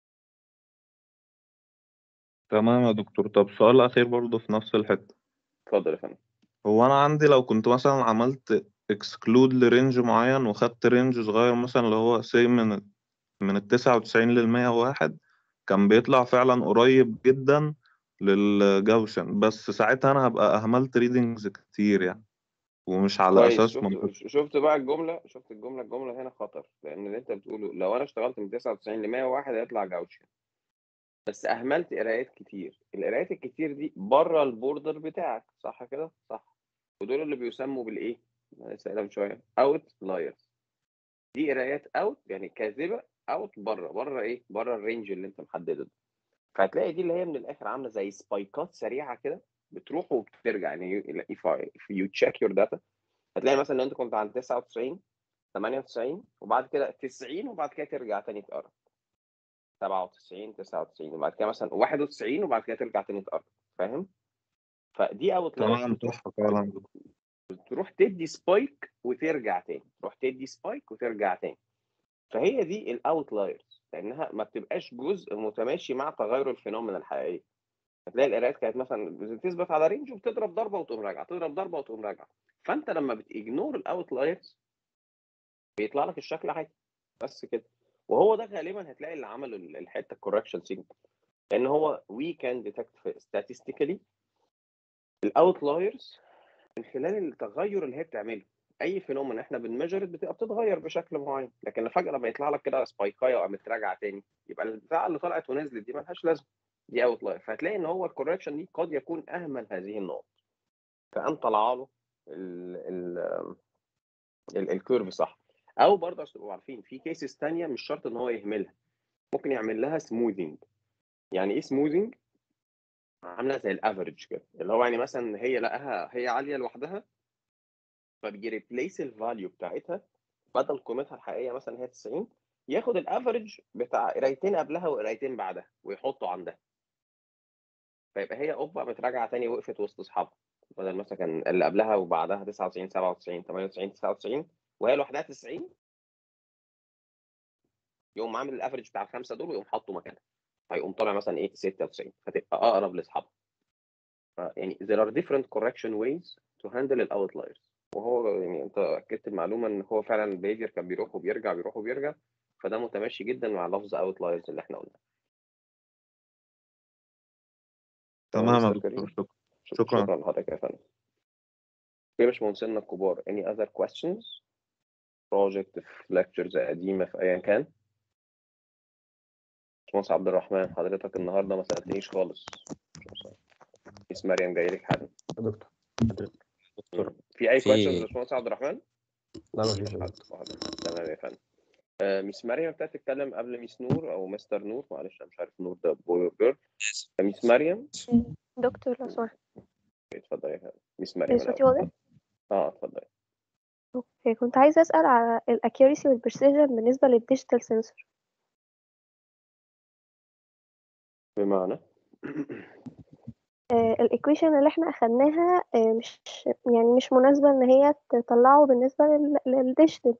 تمام يا دكتور طب سؤال أخير برضه في نفس الحتة اتفضل يا فندم هو أنا عندي لو كنت مثلا عملت اكسكلود لرينج معين وخدت رينج صغير مثلا اللي هو سي من من التسعة وتسعين للمية وواحد كان بيطلع فعلا قريب جدا للجوشن بس ساعتها أنا هبقى أهملت ريدنجز كتير يعني ومش على كويس أساس شفت منطقي شفت بقى الجمله شفت الجمله الجمله هنا خطر لان اللي انت بتقوله لو انا اشتغلت من 99 ل 101 هيطلع جاوشن بس اهملت قرايات كتير القرايات الكتير دي بره البوردر بتاعك صح كده صح ودول اللي بيسموا بالايه أنا لسه قايلها من شويه اوت لايرز دي قرايات اوت يعني كاذبه اوت بره بره ايه بره الرينج اللي انت محدده ده. فهتلاقي دي اللي هي من الاخر عامله زي سبايكات سريعه كده بتروح وبترجع يعني if, I, if you check your data هتلاقي مثلا لو انت كنت عند 99 98 وبعد كده 90 وبعد كده ترجع تاني تقرب 97 99 وبعد كده مثلا 91 وبعد كده ترجع تاني تقرب فاهم؟ فدي اوت تمام صح فعلا تروح تدي سبايك وترجع تاني تروح تدي سبايك وترجع تاني فهي دي الاوتلايرز لانها ما بتبقاش جزء متماشي مع تغير الفينومينا الحقيقيه هتلاقي القراءات كانت مثلا بتثبت على رينج وبتضرب ضربه وتقوم راجعه تضرب ضربه وتقوم راجعه فانت لما بتيجنور الاوتلايرز بيطلع لك الشكل عادي بس كده وهو ده غالبا هتلاقي اللي عمل ال- الحته الكوركشن سيجنال لان هو وي كان ديتكت statistically الاوتلايرز من خلال التغير اللي هي بتعمله اي فينومين احنا بنمجر بتبقى بتتغير بشكل معين لكن فجاه لما يطلع لك كده سبايكايه وقامت راجعه تاني يبقى البتاع اللي طلعت ونزلت دي ملهاش لازمه دي اوت لاير فهتلاقي ان هو الكوركشن دي قد يكون اهمل هذه النقط فقام طلع له ال ال ال- الكيرف صح او برضه عشان تبقوا عارفين في كيسز تانية مش شرط ان هو يهملها ممكن يعمل لها سموذنج يعني ايه سموذنج عامله زي الافرج كده اللي هو يعني مثلا هي لقاها هي عاليه لوحدها فبيجي ريبليس الفاليو بتاعتها بدل قيمتها الحقيقيه مثلا هي 90 ياخد الافرج بتاع قرايتين قبلها وقرايتين بعدها ويحطه عندها فيبقى هي اوبا متراجعه تاني وقفت وسط اصحابها بدل مثلا كان اللي قبلها وبعدها 99 97 98 99 وهي لوحدها 90 يقوم عامل الافرج بتاع الخمسه دول ويقوم حاطه مكانها فيقوم طالع مثلا ايه 96 فتبقى اقرب لاصحابها ف- يعني there are different correction ways to handle ال outliers وهو يعني انت اكدت المعلومه ان هو فعلا البيهيفير كان بيروح وبيرجع بيروح وبيرجع فده متماشي جدا مع لفظ outliers اللي احنا قلناه تمام يا مستر دكتور كريم؟ شكرا شك- شكراً. شكرا لحضرتك يا فندم في باشمهندسينا الكبار any other questions project في lectures قديمة في أيا كان باشمهندس عبد الرحمن حضرتك النهاردة ما سألتنيش خالص ميس مريم جاي لك حالا يا دكتور دكتور في أي في- questions يا باشمهندس عبد الرحمن؟ لا ما فيش يا دكتور واحدة. تمام يا فندم آه، ميس مريم ابتدت تتكلم قبل ميس نور او مستر نور معلش انا مش عارف نور ده بوي اور جيرل ميس مريم دكتور لو سمحت اتفضلي يا فندم ميس مريم صوتي الأول. واضح؟ اه اتفضلي اوكي كنت عايزة أسأل على الاكيوريسي والبرسيجن بالنسبة للديجيتال سنسور بمعنى الايكويشن اللي احنا اخدناها آه، مش يعني مش مناسبة ان هي تطلعه بالنسبة لل- للديجيتال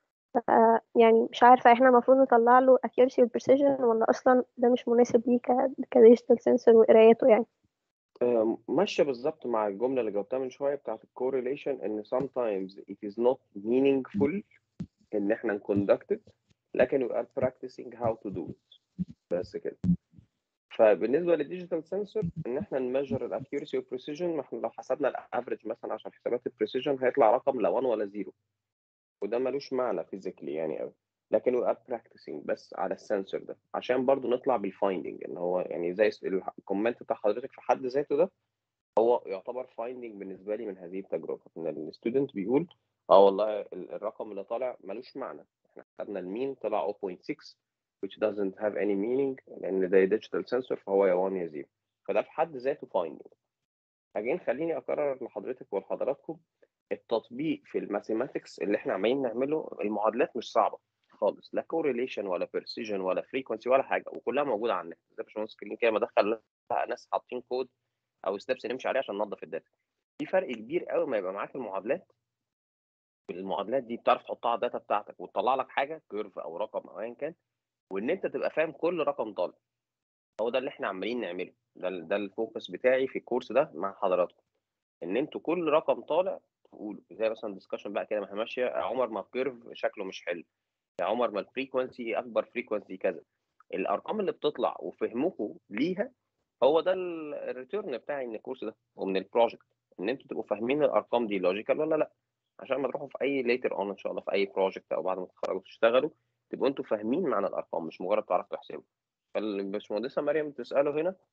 ف- يعني مش عارفة احنا المفروض نطلع له accuracy والprecision ولا اصلا ده مش مناسب ليه ك كديجيتال سنسور وقرايته يعني آه، ماشية بالظبط مع الجملة اللي جاوبتها من شوية بتاعت الكورليشن إن sometimes it is not meaningful إن إحنا نconduct it لكن we are practicing how to do it بس كده فبالنسبة للديجيتال سنسور إن إحنا نمجر الأكيورسي والبريسيجن ما إحنا لو حسبنا الأفريج مثلا عشان حسابات البريسيجن هيطلع رقم لا 1 ولا 0 وده ملوش معنى فيزيكلي يعني قوي لكن we are practicing بس على السنسور ده عشان برضو نطلع بالفايندنج ان هو يعني زي الكومنت بتاع حضرتك في حد ذاته ده هو يعتبر فايندنج بالنسبه لي من هذه التجربه ان الستودنت بيقول اه والله ال- الرقم اللي طالع ملوش معنى احنا خدنا المين طلع 0.6 which doesn't have any meaning لان ده ديجيتال سنسور فهو يا 1 يا 0 فده في حد ذاته فايندنج اجين خليني اكرر لحضرتك ولحضراتكم التطبيق في الماثيماتكس اللي احنا عمالين نعمله المعادلات مش صعبه خالص لا كورليشن ولا برسيجن ولا فريكونسي ولا حاجه وكلها موجوده على النت زي باشمهندس كريم كده ما دخل لها ناس حاطين كود او ستيبس نمشي عليها عشان ننظف الداتا في فرق كبير قوي ما يبقى معاك المعادلات المعادلات دي بتعرف تحطها على الداتا بتاعتك وتطلع لك حاجه كيرف او رقم او ايا كان وان انت تبقى فاهم كل رقم طالع هو ده اللي احنا عمالين نعمله ده ال- ده الفوكس بتاعي في الكورس ده مع حضراتكم ان انتوا كل رقم طالع تقولوا زي مثلا ديسكشن بقى كده ما هي ماشيه يا عمر ما الكيرف شكله مش حلو يا عمر ما الفريكونسي اكبر فريكونسي كذا الارقام اللي بتطلع وفهمكم ليها هو ده ال- الريتيرن بتاعي من الكورس ده ومن البروجكت ان انتوا تبقوا فاهمين الارقام دي لوجيكال ولا لا عشان ما تروحوا في اي ليتر اون ان شاء الله في اي بروجكت او بعد ما تتخرجوا تشتغلوا تبقوا انتوا فاهمين معنى الارقام مش مجرد تعرفوا تحسبوا فالباشمهندسه مريم بتساله هنا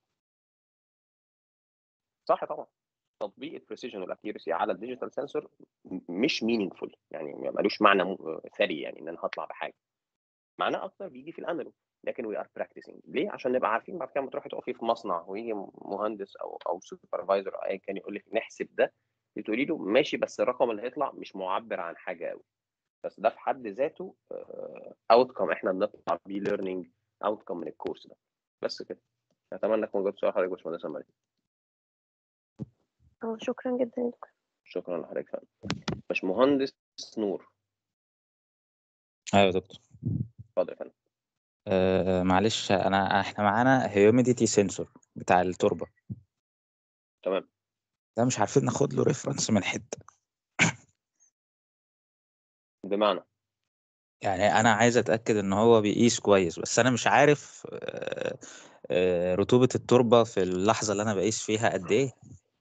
صح طبعا تطبيق البريسيجن والاكيورسي على الديجيتال سنسور مش مينينجفول يعني ملوش معنى م- ثري يعني ان انا هطلع بحاجه معناه اكتر بيجي في الانالوج لكن وي ار براكتسنج ليه عشان نبقى عارفين بعد كده لما تروحي تقفي في مصنع ويجي مهندس او او سوبرفايزر او ايا كان يقول لك نحسب ده تقولي له ماشي بس الرقم اللي هيطلع مش معبر عن حاجه قوي بس ده في حد ذاته اوت كم احنا بنطلع بيه ليرنينج اوت كم من الكورس ده بس كده اتمنى اكون جاوبت سؤال حضرتك يا باشمهندس مريم اه شكرا جدا يا دكتور شكرا لحضرتك فندم باشمهندس نور ايوه يا دكتور اتفضل يا فندم آه معلش انا احنا معانا هيوميديتي سنسور بتاع التربه تمام ده مش عارفين ناخد له ريفرنس من حته بمعنى يعني انا عايز اتاكد ان هو بيقيس كويس بس انا مش عارف آه آه رطوبه التربه في اللحظه اللي انا بقيس فيها قد ايه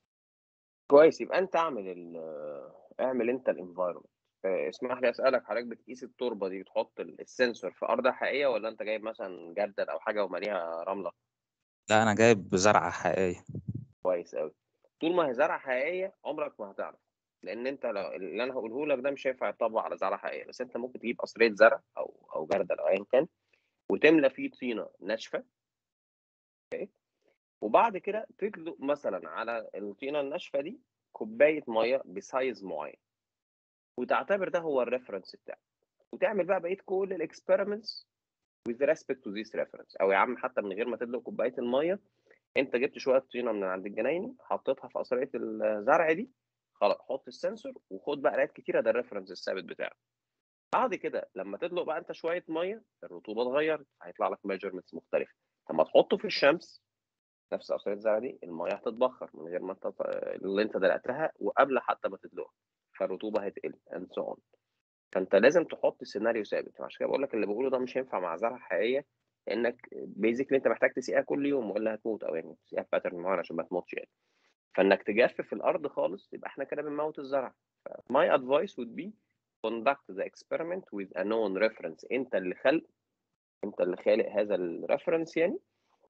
كويس يبقى انت اعمل ال اعمل انت الانفايرمنت اسمح لي اسالك حضرتك بتقيس التربه دي بتحط ال- السنسور في ارض حقيقيه ولا انت جايب مثلا جردل او حاجه وماليها رمله لا انا جايب زرعه حقيقيه كويس قوي طول ما هي زرعه حقيقيه عمرك ما هتعرف لان انت لو اللي انا هقوله لك ده مش هينفع يطبق على زرعه حقيقيه بس انت ممكن تجيب قصريه زرع او او جردل او ايا كان وتملى فيه طينه ناشفه اوكي وبعد كده تدلق مثلا على الطينه الناشفه دي كوبايه ميه بسايز معين وتعتبر ده هو الريفرنس بتاعك وتعمل بقى بقيه كل الاكسبيرمنتس with respect to this reference او يا عم حتى من غير ما تدلق كوبايه الميه انت جبت شويه طينه من عند الجنايني حطيتها في قصريه الزرع دي خلاص حط السنسور وخد بقى قرايات كتيره ده الريفرنس الثابت بتاعك بعد كده لما تدلق بقى انت شويه ميه الرطوبه اتغيرت هيطلع لك ميجرمنتس مختلفه لما تحطه في الشمس نفس قصريه الزرع دي الميه هتتبخر من غير ما انت اللي انت دلقتها وقبل حتى ما تدلقها فالرطوبه هتقل and so on فانت لازم تحط سيناريو ثابت عشان كده بقول لك اللي بقوله ده مش هينفع مع زرعه حقيقيه لانك بيزيكلي انت محتاج تسقيها كل يوم والا هتموت او يعني تسقيها في باترن معين عشان ما تموتش يعني فانك تجفف الارض خالص يبقى احنا كده بنموت الزرع my advice would be conduct the experiment with a known reference انت اللي خلق انت اللي خالق هذا الريفرنس يعني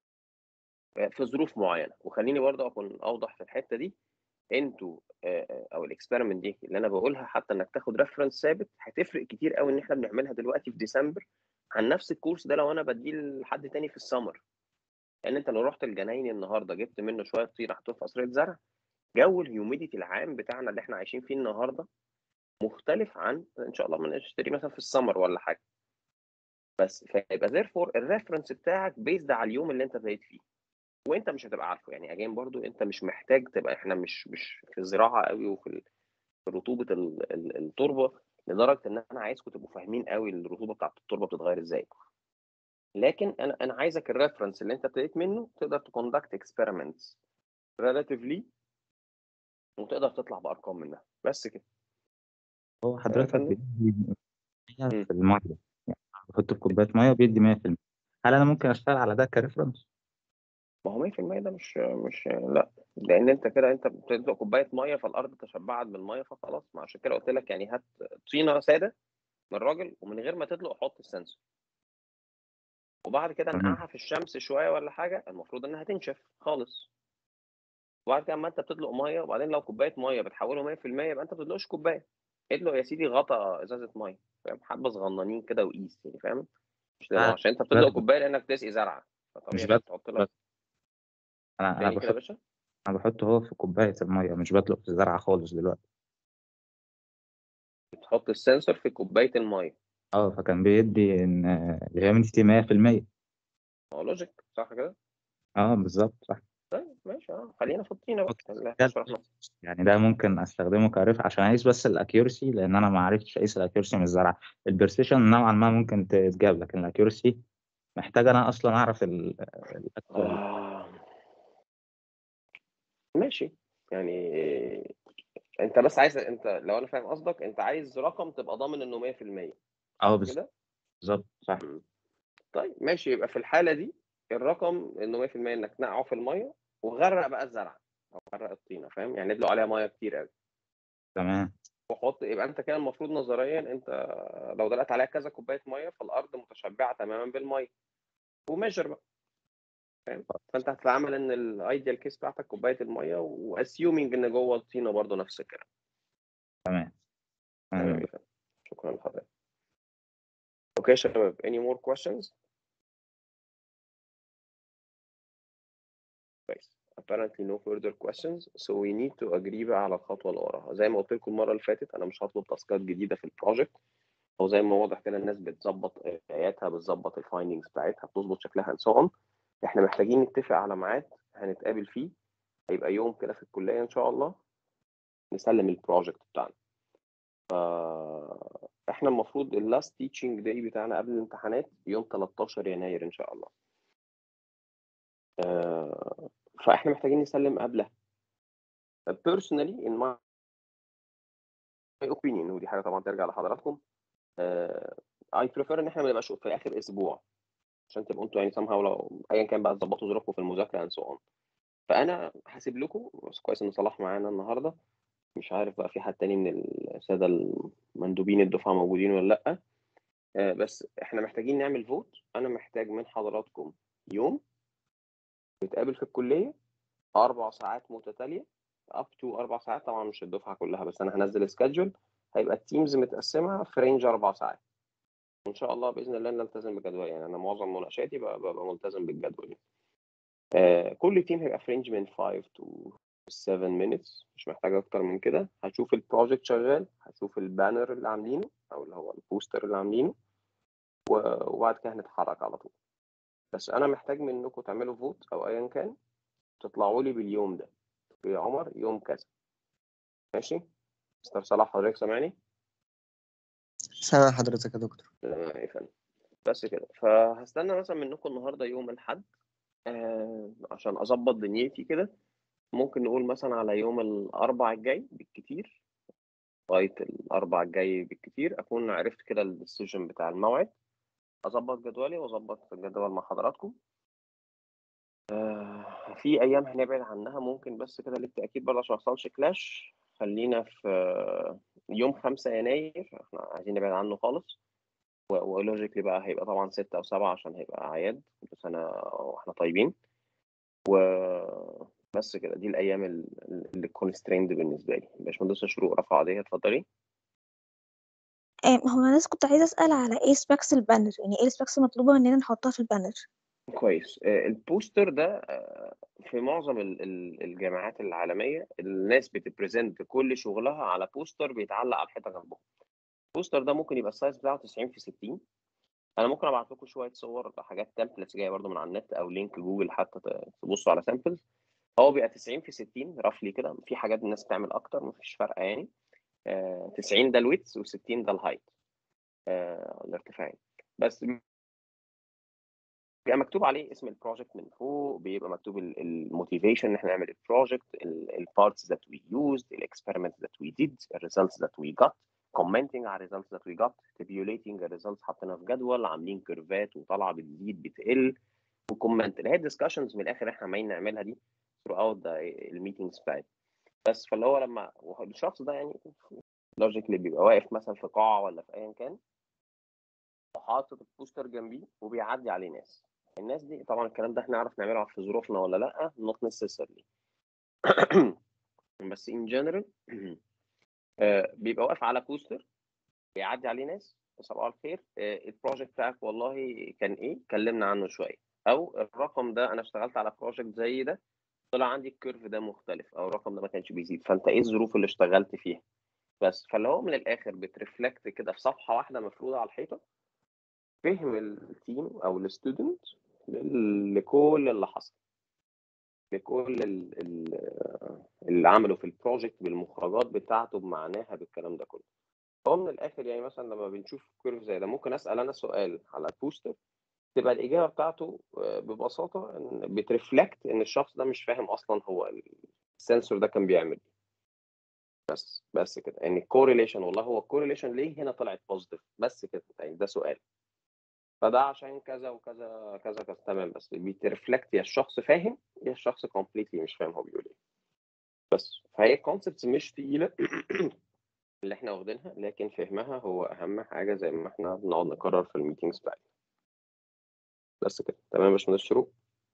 في ظروف معينه وخليني برضه اكون اوضح في الحته دي انتوا او الاكسبيرمنت دي اللي انا بقولها حتى انك تاخد ريفرنس ثابت هتفرق كتير قوي ان احنا بنعملها دلوقتي في ديسمبر عن نفس الكورس ده لو انا بديه لحد تاني في السمر لان انت لو رحت الجنايني النهارده جبت منه شويه طين حطوه في قصريه زرع جو الهيوميديتي العام بتاعنا اللي احنا عايشين فيه النهارده مختلف عن ان شاء الله ما نشتري مثلا في السمر ولا حاجه بس فيبقى therefore الريفرنس بتاعك بيزد على اليوم اللي انت ابتديت فيه وانت مش هتبقى عارفه يعني اجين برضو انت مش محتاج تبقى احنا مش مش في الزراعه قوي وفي ال- في رطوبه ال- ال- التربه لدرجه ان انا عايزكم تبقوا فاهمين قوي الرطوبه بتاعت التربه بتتغير ازاي لكن انا انا عايزك الريفرنس اللي انت ابتديت منه تقدر تكوندكت اكسبيرمنتس ريلاتيفلي وتقدر تطلع بارقام منها بس كده هو حضرتك فندم؟ بيدي 100 مم. في المية يعني بحط في كوباية مية وبيدي 100% هل أنا ممكن أشتغل على ده كريفرنس؟ ما هو 100% ده مش مش لا لان انت كده انت بتدلق كوبايه ميه فالارض تشبعت بالميه فخلاص ما عشان كده قلت لك يعني هات طينه ساده من الراجل ومن غير ما تدلق حط السنسور وبعد كده تمام. نقعها في الشمس شويه ولا حاجه المفروض انها تنشف خالص وبعد كده اما انت بتدلق ميه وبعدين لو كوبايه ميه بتحوله 100% يبقى انت ما بتدلقش كوبايه ادلق يا سيدي غطا ازازه ميه فاهم حبه صغننين كده وقيس يعني فاهم مش لأنه آه، عشان انت بتدلق بس- كوبايه لانك بتسقي زرعه مش فطبيعي بس- عشان تحط لك بس. أنا أنا تاني كده يا بحط باشا أنا بحطه هو في كوباية المية مش بدلق في الزرعة خالص دلوقتي بتحط السنسور في كوبايه الميه اه فكان بيدي إن الهيوميديتي 100% هو لوجيك صح كده؟ اه بالظبط صح طيب ماشي اه خلينا في الطينه بقى أوكي. اللي ده احنا شرحناه يعني ده ممكن استخدمه كريف عشان اقيس بس الاكيورسي لان انا ما عرفتش اقيس الاكيورسي من الزرعه البرسيشن نوعا ما ممكن تتجاب لكن الاكيورسي محتاج انا اصلا اعرف ال الأكل- آه. ماشي يعني انت بس عايز انت لو انا فاهم قصدك انت عايز رقم تبقى ضامن انه 100% اه بالظبط كده؟ بالظبط صح طيب ماشي يبقى في الحاله دي الرقم انه 100% انك تنقعه في الميه وغرق بقى الزرعه او غرق الطينه فاهم يعني ندلق عليها ميه كتير قوي تمام وحط يبقى انت كده المفروض نظريا انت لو دلقت عليها كذا كوبايه ميه فالارض متشبعه تماما بالميه وميجر بقى فاهم فانت هتتعامل ان الايديال كيس بتاعتك كوبايه الميه واسيومينج ان جوه الطينه برضه نفس الكلام تمام تمام تمام. يا فندم. شكرا لحضرتك اوكي يا شباب any more questions كويس apparently no further questions so we need to agree بقى على الخطوه اللي وراها زي ما قلت لكم المره اللي فاتت انا مش هطلب تاسكات جديده في البروجكت او زي ما واضح كده الناس بتظبط قراياتها بتظبط الفايندنجز بتاعتها بتظبط شكلها and so on احنا محتاجين نتفق على ميعاد هنتقابل فيه هيبقى يوم كده في الكليه ان شاء الله نسلم البروجكت بتاعنا ف- احنا المفروض اللاست تيتشنج داي بتاعنا قبل الامتحانات يوم 13 يناير ان شاء الله آه، فاحنا محتاجين نسلم قبلها personally in my opinion ودي حاجه طبعا ترجع لحضراتكم آه، I prefer ان احنا ما نبقاش في اخر اسبوع عشان تبقوا انتوا يعني somehow لو ايا كان بقى تظبطوا ظروفكم في المذاكره and so on فانا هسيب لكم بس كويس ان صلاح معانا النهارده مش عارف بقى في حد تاني من الساده المندوبين الدفعه موجودين ولا لا آه، بس احنا محتاجين نعمل فوت انا محتاج من حضراتكم يوم نتقابل في الكليه اربع ساعات متتاليه اب تو اربع ساعات طبعا مش الدفعه كلها بس انا هنزل سكادجول هيبقى التيمز متقسمه في رينج اربع ساعات وان شاء الله باذن الله نلتزم بجدول يعني انا معظم مناقشاتي ببقى ببقى ملتزم بالجدول يعني. آه كل تيم هيبقى في رينج من 5 تو 7 minutes مش محتاج اكتر من كده هشوف البروجكت شغال هشوف البانر اللي عاملينه او اللي هو البوستر اللي عاملينه و- وبعد كده هنتحرك على طول بس انا محتاج منكم تعملوا فوت او ايا كان تطلعوا لي باليوم ده يا عمر يوم كذا ماشي مستر صلاح حضرتك سامعني سامع حضرتك يا دكتور تمام يا فندم بس كده فهستنى مثلا منكم النهارده يوم الاحد آه عشان اظبط دنيتي كده ممكن نقول مثلا على يوم الاربع الجاي بالكتير لغايه الاربع الجاي بالكتير اكون عرفت كده الديسيجن بتاع الموعد اظبط جدولي واظبط الجدول مع حضراتكم آه في ايام هنبعد عنها ممكن بس كده للتاكيد برضه عشان ما يحصلش كلاش خلينا في آه، يوم 5 يناير احنا عايزين نبعد عنه خالص ولوجيكلي بقى هيبقى طبعا ستة أو سبعة عشان هيبقى أعياد كل سنة وإحنا طيبين وبس كده دي الأيام ال- اللي كونستريند بالنسبة لي باشمهندسة شروق رفع ايديها اتفضلي آم، هو انا بس كنت عايزه اسال على ايه سبيكس البانر يعني ايه السبيكس المطلوبه مننا نحطها في البانر كويس آه، البوستر ده آه، في معظم ال- ال- الجامعات العالميه الناس بتبريزنت كل شغلها على بوستر بيتعلق على الحيطه جنبهم البوستر ده ممكن يبقى السايز بتاعه 90 في 60 انا ممكن ابعت لكم شويه صور حاجات تمبلتس جايه برضو من على النت او لينك جوجل حتى ت- تبصوا على سامبلز هو بيبقى 90 في 60 رفلي كده في حاجات الناس بتعمل اكتر مفيش فرق يعني آه، 90 ده الويتس و60 ده الهايت آه، الارتفاع يعني. بس بيبقى مكتوب عليه اسم البروجكت من فوق بيبقى مكتوب الموتيفيشن ان احنا نعمل البروجكت البارتس ذات وي يوزد الاكسبيرمنتس ذات وي ديد الريزلتس ذات وي جت commenting على الريزلتس ذات وي جت tabulating الريزلتس حاطينها في جدول عاملين كيرفات وطالعه بتزيد بتقل وكومنت اللي هي الديسكشنز من الاخر احنا عمالين نعملها دي throughout الميتنجز بتاعتنا بس فاللي هو لما الشخص ده يعني لوجيكلي بيبقى واقف مثلا في قاعه ولا في ايا كان وحاطط البوستر جنبيه وبيعدي عليه ناس الناس دي طبعا الكلام ده احنا نعرف نعمله في ظروفنا ولا لا not necessarily بس in general آه، بيبقى واقف على بوستر بيعدي عليه ناس صباح الخير آه، البروجكت بتاعك والله كان ايه كلمنا عنه شويه او الرقم ده انا اشتغلت على بروجكت زي ده طلع عندي الكيرف ده مختلف او الرقم ده ما كانش بيزيد فانت ايه الظروف اللي اشتغلت فيها بس فاللي هو من الاخر بترفلكت كده في صفحه واحده مفروضه على الحيطه فهم التيم او الستودنت لكل اللي حصل لكل ال- ال- اللي عمله في البروجكت بالمخرجات بتاعته بمعناها بالكلام ده كله هو من الاخر يعني مثلا لما بنشوف كيرف زي ده ممكن اسال انا سؤال على البوستر تبقى الاجابه بتاعته آه، ببساطه ان بترفلكت ان الشخص ده مش فاهم اصلا هو السنسور ده كان بيعمل ايه بس بس كده يعني الكوريليشن والله هو الكوريليشن ليه هنا طلعت بوزيتيف بس كده يعني ده سؤال فده عشان كذا وكذا كذا كذا تمام بس بيترفلكت يا الشخص فاهم يا الشخص كومبليتلي مش فاهم هو بيقول ايه بس فهي كونسبتس مش تقيله اللي احنا واخدينها لكن فهمها هو اهم حاجه زي ما احنا بنقعد نكرر في الميتينجز بتاعتنا بس كده تمام يا باشمهندس شروق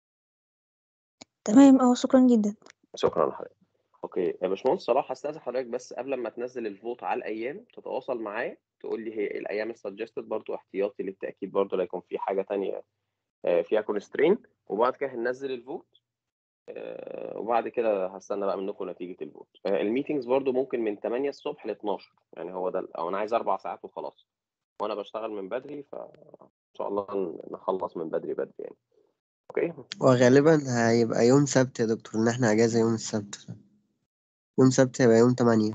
تمام اه شكرا جدا شكرا لحضرتك اوكي يا باشمهندس صلاح هستاذن حضرتك بس قبل ما تنزل الفوت على الايام تتواصل معايا تقول لي هي الايام السجستد برضو احتياطي للتاكيد برضو لا يكون في حاجه تانية آه، فيها كونسترين وبعد كده هننزل الفوت آه، وبعد كده هستنى بقى منكم نتيجه الفوت آه، الميتينجز برضو ممكن من 8 الصبح ل 12 يعني هو ده او انا عايز اربع ساعات وخلاص وانا بشتغل من بدري فان شاء الله نخلص من بدري بدري يعني اوكي وغالبا هيبقى يوم سبت يا دكتور ان احنا اجازة يوم السبت يوم سبت هيبقى يوم تمانية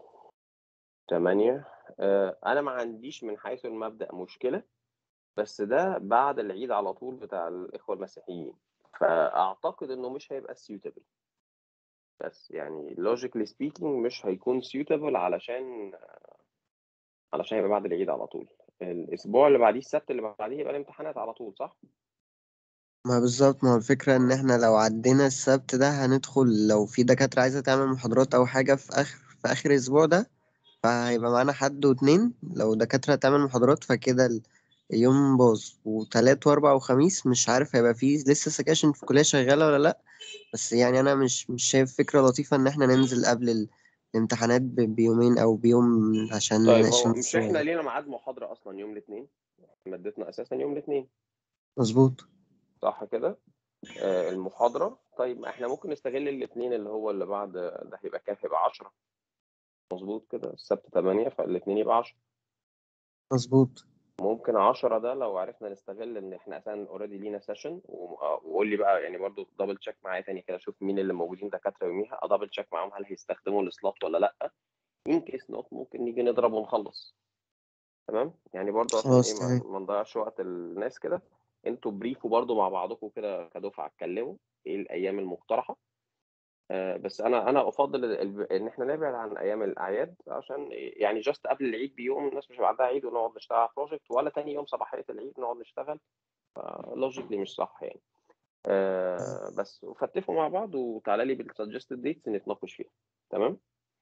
8 آه، انا ما عنديش من حيث المبدأ مشكلة بس ده بعد العيد على طول بتاع الإخوة المسيحيين فأعتقد إنه مش هيبقى suitable بس يعني logically speaking مش هيكون suitable علشان علشان يبقى بعد العيد على طول الأسبوع اللي بعديه السبت اللي بعديه يبقى الامتحانات على طول صح؟ ما بالظبط ما هو الفكرة ان احنا لو عدينا السبت ده هندخل لو في دكاترة عايزة تعمل محاضرات او حاجة في اخر في اخر الاسبوع ده فهيبقى معانا حد واتنين لو دكاترة هتعمل محاضرات فكده ال- اليوم باظ وتلات واربع وخميس مش عارف هيبقى فيه لسه سكاشن في الكلية شغالة ولا لأ بس يعني أنا مش مش شايف فكرة لطيفة إن احنا ننزل قبل ال- الامتحانات ب- بيومين أو بيوم عشان طيب عشان هو مش إحنا لينا ميعاد محاضرة أصلا يوم الاثنين مادتنا أساسا يوم الاثنين مظبوط صح كده؟ آه، المحاضرة طيب احنا ممكن نستغل الاثنين اللي هو اللي بعد ده هيبقى كام؟ هيبقى 10 مظبوط كده السبت 8 فالاثنين يبقى 10 مظبوط ممكن 10 ده لو عرفنا نستغل ان احنا اساسا اوريدي لينا سيشن وقول لي بقى يعني برضو دبل تشيك معايا تاني كده اشوف مين اللي موجودين دكاتره يوميها ادبل تشيك معاهم هل هيستخدموا السلوت ولا لا ان كيس نوت ممكن نيجي نضرب ونخلص تمام يعني برضو عشان خلاص ايه ما- تمام ما نضيعش وقت الناس كده انتوا بريفوا برضو مع بعضكم كده كدفعه اتكلموا ايه الايام المقترحه آه، بس انا انا افضل ال- ال- ان احنا نبعد عن ايام الاعياد عشان يعني جاست قبل العيد بيوم الناس مش هيبقى عندها عيد ونقعد نشتغل على بروجكت ولا تاني يوم صباحيه العيد نقعد نشتغل لوجيكلي مش صح يعني آه بس وفتفوا مع بعض وتعالى لي بالسجستد ديتس نتناقش فيها تمام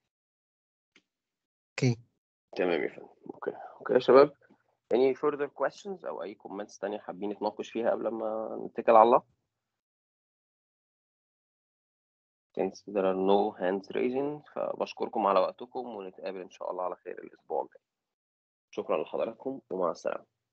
اوكي تمام يا فندم اوكي اوكي يا شباب any further questions او اي comments تانية حابين نتناقش فيها قبل ما نتكل على الله since there are no hands raising فبشكركم على وقتكم ونتقابل ان شاء الله على خير الاسبوع الجاي شكرا لحضراتكم ومع السلامة